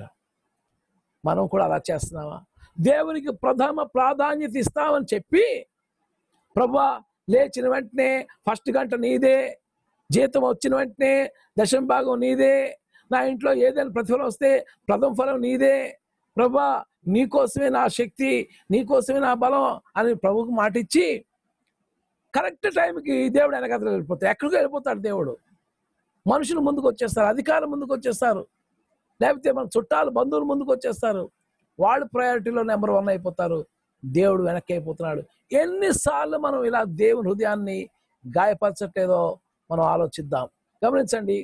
S3: మనం కూడా అలా చేస్తున్నామా దేవునికి ప్రథమ ప్రాధాన్యత ఇస్తామని చెప్పి ప్రభా లేచిన వెంటనే ఫస్ట్ గంట నీదే జీతం వచ్చిన వెంటనే దశమ భాగం నీదే నా ఇంట్లో ఏదైనా ప్రతిఫలం వస్తే ప్రథమ ఫలం నీదే ప్రభా నీకోసమే నా శక్తి నీకోసమే నా బలం అని ప్రభుకు మాటిచ్చి కరెక్ట్ టైంకి దేవుడు వెనకతలు వెళ్ళిపోతాడు ఎక్కడికో వెళ్ళిపోతాడు దేవుడు మనుషులు ముందుకు వచ్చేస్తారు అధికారులు ముందుకు వచ్చేస్తారు లేకపోతే మన చుట్టాలు బంధువులు ముందుకు వచ్చేస్తారు వాళ్ళు ప్రయారిటీలో నెంబర్ వన్ అయిపోతారు దేవుడు వెనక్కి అయిపోతున్నాడు ఎన్నిసార్లు మనం ఇలా దేవుని హృదయాన్ని గాయపరచట్లేదో మనం ఆలోచిద్దాం గమనించండి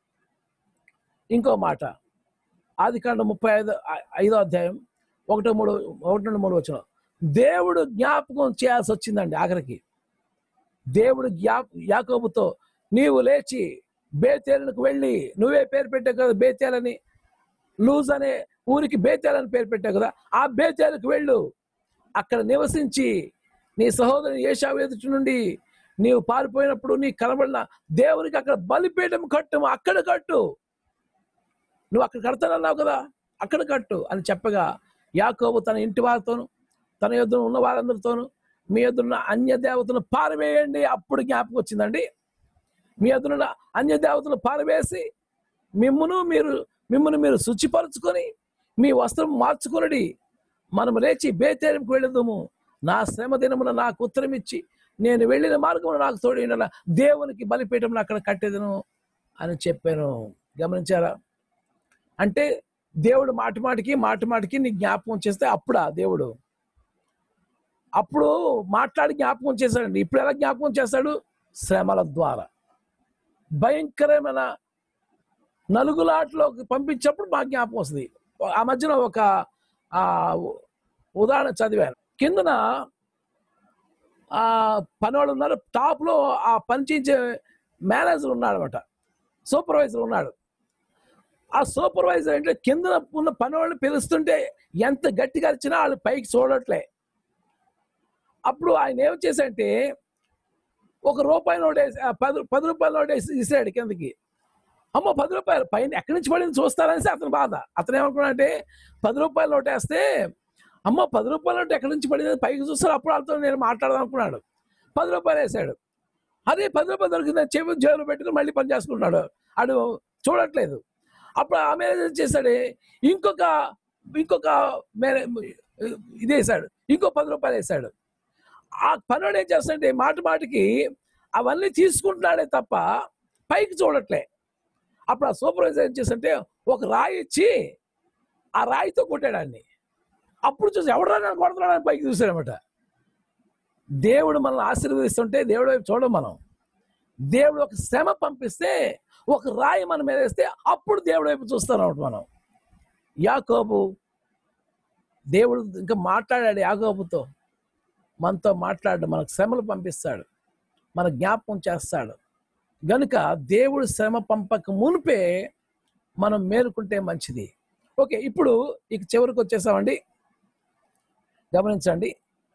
S3: ఇంకో మాట ఆది కాండ ముప్పై ఐదు ఐదో అధ్యాయం ఒకటో మూడు ఒకటి నుండి మూడు వచ్చిన దేవుడు జ్ఞాపకం చేయాల్సి వచ్చిందండి ఆఖరికి దేవుడు జ్ఞాప యాకోబుతో నీవు లేచి బేతేలకు వెళ్ళి నువ్వే పేరు పెట్టావు కదా బేతేలని లూజ్ అనే ఊరికి బేతేల్ అని పేరు పెట్టావు కదా ఆ బేతేలకు వెళ్ళు అక్కడ నివసించి నీ సహోదరుని ఏషావు ఎదుటి నుండి నీవు పారిపోయినప్పుడు నీ కనబడిన దేవునికి అక్కడ బలిపీఠం కట్టు అక్కడ కట్టు నువ్వు అక్కడ కడతానన్నావు కదా అక్కడ కట్టు అని చెప్పగా యాకోబు తన ఇంటి వారితోను తన యొద్ద ఉన్న వారందరితోనూ మీ ఎదురున్న అన్య దేవతను పారవేయండి అప్పుడు జ్ఞాపకం వచ్చిందండి మీ ఎదురున్న అన్య దేవతను పారవేసి మిమ్మును మీరు మిమ్మల్ని మీరు శుచిపరుచుకొని మీ వస్త్రం మార్చుకొనడి మనం లేచి బేతేరింపు వెళ్ళదుము నా శ్రమ దినమున నాకు ఉత్తరం ఇచ్చి నేను వెళ్ళిన మార్గమున నాకు తోడి ఉండాల. దేవునికి బలిపీఠం అక్కడ కట్టేదను అని చెప్పాను గమనించారా అంటే దేవుడు మాటి మాటికి మాటి మాటికి నీ జ్ఞాపకం చేస్తే అప్పుడా దేవుడు అప్పుడు మాట్లాడి జ్ఞాపకం చేశాడండి ఇప్పుడు ఎలా జ్ఞాపకం చేస్తాడు శ్రమల ద్వారా భయంకరమైన నలుగులాటలోకి పంపించినప్పుడు మా జ్ఞాపకం వస్తుంది ఆ మధ్యన ఒక ఆ ఉదాహరణ చదివాను కిందన ఆ పనివాళ్ళు ఉన్నారు టాప్లో ఆ పనిచేసే మేనేజర్ ఉన్నాడు అనమాట సూపర్వైజర్ ఉన్నాడు ఆ సూపర్వైజర్ అంటే కింద ఉన్న పని వాళ్ళని పిలుస్తుంటే ఎంత గట్టిగా అరిచినా వాళ్ళు పైకి చూడట్లే అప్పుడు ఆయన ఏం చేశాడంటే ఒక రూపాయి నోట్ వేసి ఆ పది పది రూపాయల నోట్ వేసి ఇసాడు కిందకి అమ్మో పది రూపాయలు పైన ఎక్కడి నుంచి పడింది చూస్తారనేసి అతని బాధ అతను ఏమనుకున్నాడంటే పది రూపాయలు నోట్ వేస్తే అమ్మో పది రూపాయల నోట్ ఎక్కడి నుంచి పడింది పైకి చూస్తారు అప్పుడు వాళ్ళతో నేను మాట్లాడదాం అనుకున్నాడు పది రూపాయలు వేసాడు అదే పది రూపాయలు దొరికిందని చెప్పి జేబులో పెట్టుకుని మళ్ళీ పని చేసుకుంటున్నాడు ఆడు చూడట్లేదు అప్పుడు ఆ మేనేజర్ చేశాడు ఇంకొక ఇంకొక మేనే ఇది వేసాడు ఇంకో పది రూపాయలు వేసాడు ఆ పనుడు ఏం చేస్తాడంటే మాట మాటికి అవన్నీ తీసుకుంటున్నాడే తప్ప పైకి చూడట్లే అప్పుడు ఆ సూపర్వైజర్ ఏం చేస్తుంటే ఒక రాయి ఇచ్చి ఆ రాయితో కొట్టాడాన్ని అప్పుడు చూసి ఎవడు రాని కొడుతున్నాడని పైకి చూశాడనమాట దేవుడు మనల్ని ఆశీర్వదిస్తుంటే దేవుడు వైపు చూడం మనం దేవుడు ఒక శ్రమ పంపిస్తే ఒక రాయి మన మీద వేస్తే అప్పుడు దేవుడు వైపు చూస్తాం అన్నమాట మనం యాకోబు దేవుడు ఇంకా మాట్లాడాడు యాకోబుతో మనతో మాట్లాడు మనకు శ్రమలు పంపిస్తాడు మన జ్ఞాపకం చేస్తాడు గనుక దేవుడు శ్రమ పంపక మునిపే మనం మేలుకుంటే మంచిది ఓకే ఇప్పుడు ఇక చివరికి వచ్చేసామండి గమనించండి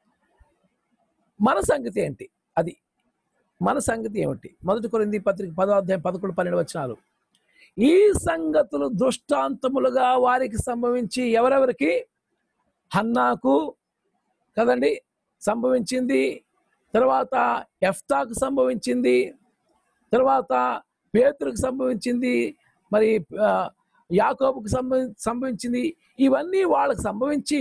S3: మన సంగతి ఏంటి అది మన సంగతి ఏమిటి మొదటి కొరింది పత్రిక పదో అధ్యాయం పదకొండు పన్నెండు వచ్చినారు ఈ సంగతులు దృష్టాంతములుగా వారికి సంభవించి ఎవరెవరికి హన్నాకు కదండి సంభవించింది తర్వాత ఎఫ్తాకు సంభవించింది తర్వాత పేతురుకు సంభవించింది మరి ఆ, యాకోబుకు సంభవి సంభవించింది ఇవన్నీ వాళ్ళకి సంభవించి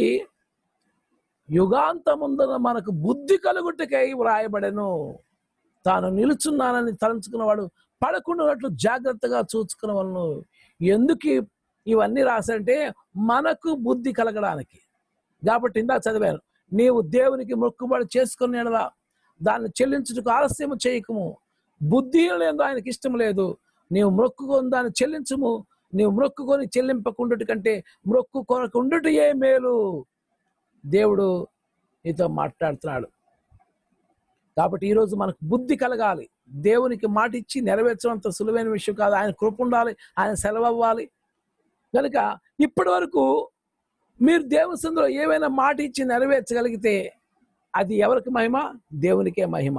S3: యుగాంతముందున మనకు బుద్ధి కలుగుటకై వ్రాయబడెను తాను నిలుచున్నానని తలంచుకున్నవాడు పడకుండాట్లు జాగ్రత్తగా చూసుకున్న వాళ్ళను ఎందుకు ఈ- ఇవన్నీ రాశారంటే మనకు బుద్ధి కలగడానికి కాబట్టి ఇందాక చదివాను నీవు దేవునికి మొక్కుబడి చేసుకుని ఎడలా దాన్ని చెల్లించుటకు ఆలస్యం చేయకము బుద్ధి లేదు ఆయనకి ఇష్టం లేదు నీవు మొక్కుకొని దాన్ని చెల్లించుము నీవు మొక్కుకొని చెల్లింపకుండుట కంటే మొక్కుకొనకుండుట ఏ మేలు దేవుడు నీతో మాట్లాడుతున్నాడు కాబట్టి ఈరోజు మనకు బుద్ధి కలగాలి దేవునికి మాట ఇచ్చి నెరవేర్చడంత సులువైన విషయం కాదు ఆయన కృప ఉండాలి ఆయన సెలవు అవ్వాలి కనుక ఇప్పటి వరకు మీరు దేవుని సందులో ఏవైనా మాట ఇచ్చి నెరవేర్చగలిగితే అది ఎవరికి మహిమ దేవునికే మహిమ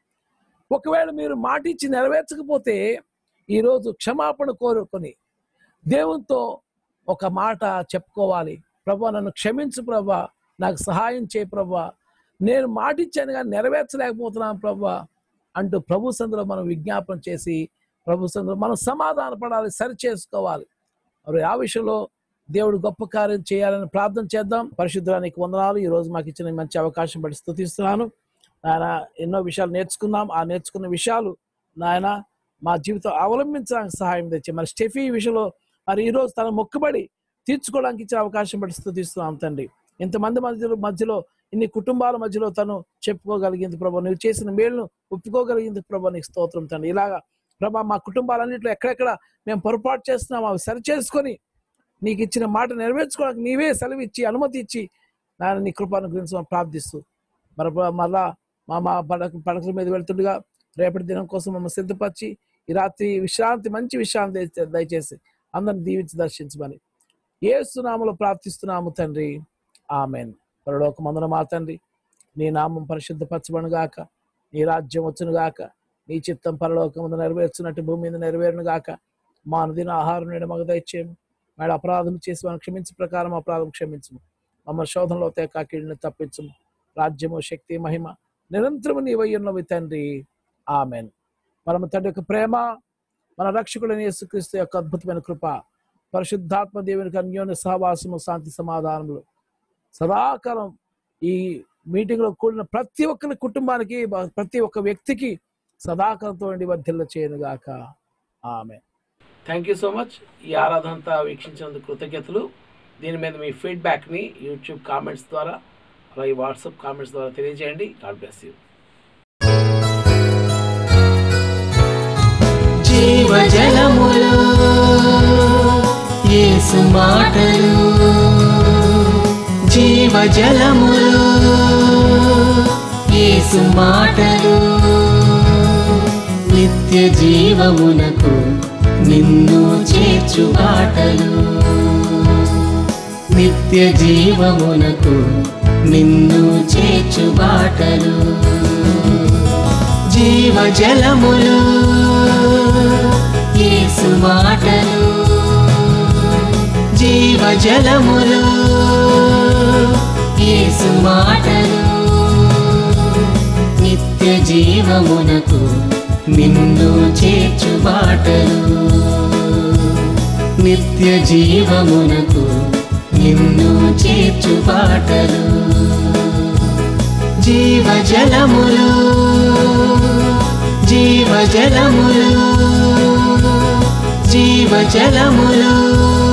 S3: ఒకవేళ మీరు మాట ఇచ్చి నెరవేర్చకపోతే ఈరోజు క్షమాపణ కోరుకొని దేవునితో ఒక మాట చెప్పుకోవాలి ప్రభా నన్ను క్షమించు ప్రభా నాకు సహాయం చేయి ప్రభా నేను మాట ఇచ్చాను కానీ నెరవేర్చలేకపోతున్నాను ప్రభా అంటూ ప్రభు సందులో మనం విజ్ఞాపన చేసి ప్రభు సందులో మనం సమాధాన పడాలి సరి చేసుకోవాలి మరి ఆ విషయంలో దేవుడు గొప్ప కార్యం చేయాలని ప్రార్థన చేద్దాం పరిశుద్ధానికి వందనాలు ఈ రోజు మాకు ఇచ్చిన ఈ మంచి అవకాశం బట్టి స్థుతిస్తున్నాను నాయన ఎన్నో విషయాలు నేర్చుకున్నాం ఆ నేర్చుకున్న విషయాలు నాయన మా జీవితం అవలంబించడానికి సహాయం తెచ్చి మరి స్టెఫీ విషయంలో మరి ఈ రోజు తన మొక్కుబడి తీర్చుకోవడానికి ఇచ్చిన అవకాశం బట్టి స్థుతిస్తున్నాం తండ్రి ఇంతమంది మధ్యలో మధ్యలో ఇన్ని కుటుంబాల మధ్యలో తను చెప్పుకోగలిగింది ప్రభా నువ్వు చేసిన మేలును ఒప్పుకోగలిగింది ప్రభా నీకు స్తోత్రం తండ్రి ఇలాగా ప్రభా మా కుటుంబాలన్నింటిలో ఎక్కడెక్కడ మేము పొరపాటు చేస్తున్నాం అవి సరి చేసుకొని నీకు ఇచ్చిన మాట నెరవేర్చుకోవడానికి నీవే సెలవు ఇచ్చి అనుమతి ఇచ్చి నాయన నీ కృపను గురించి ప్రార్థిస్తూ మరి మళ్ళా మా మా పడక పడకల మీద వెళ్తుండగా రేపటి దినం కోసం మమ్మల్ని సిద్ధపరిచి ఈ రాత్రి విశ్రాంతి మంచి విశ్రాంతి దయచే- దయచేసి అందరిని దీవించి దర్శించమని ఏ సునామలో ప్రార్థిస్తున్నాము తండ్రి ఆమెన్ పరలోక మందున మా తండ్రి నీ నామం పరిశుద్ధపరచబను గాక నీ రాజ్యం వచ్చును గాక నీ చిత్తం పరలోకముందు నెరవేర్చున్నట్టు భూమి మీద నెరవేరును గాక మా అనుదిన ఆహారం నేడు మగ దయచేయము మేడ అపరాధం చేసి మనం క్షమించే ప్రకారం అపరాధం క్షమించము మమ్మల్ని శోధనలో తేకా కీడుని తప్పించము రాజ్యము శక్తి మహిమ నిరంతరము నీవై ఉన్నవి తండ్రి ఆమెన్ మన తండ్రి యొక్క ప్రేమ మన రక్షకుడైన యేసుక్రీస్తు యొక్క అద్భుతమైన కృప పరిశుద్ధాత్మ దేవునికి అన్యోన్య సహవాసము శాంతి సమాధానములు సదాకాలం ఈ మీటింగ్లో కూడిన ప్రతి ఒక్కరి కుటుంబానికి బ- ప్రతి ఒక్క వ్యక్తికి సదాకాలంతో వర్ధిల్ల చేయను గాక ఆమె థ్యాంక్ యూ సో మచ్ ఈ ఆరాధన అంతా వీక్షించినందుకు కృతజ్ఞతలు దీని మీద మీ ఫీడ్బ్యాక్ని యూట్యూబ్ కామెంట్స్ ద్వారా అలాగే వాట్సాప్ కామెంట్స్ ద్వారా తెలియజేయండి గాడ్ బ్లెస్ యూ
S1: జీవజలములు యేసు మాటలు జీవజలములు యేసు మాటలు నిత్య జీవమునకు నిన్ను చేర్చు చేర్చు బాటలు నిత్య జీవమునకు నిన్ను చేర్చు బాటలు జీవ జలములు యేసు మాటలు జీవ జలములు యేసు మాటలు నిత్య జీవమునకు నిన్ను చేర్చు బాటలు నిత్య జీవమునకు నిన్ను చేర్చు బాటలు జీవ జలములు జీవ జలములు జీవ జలములు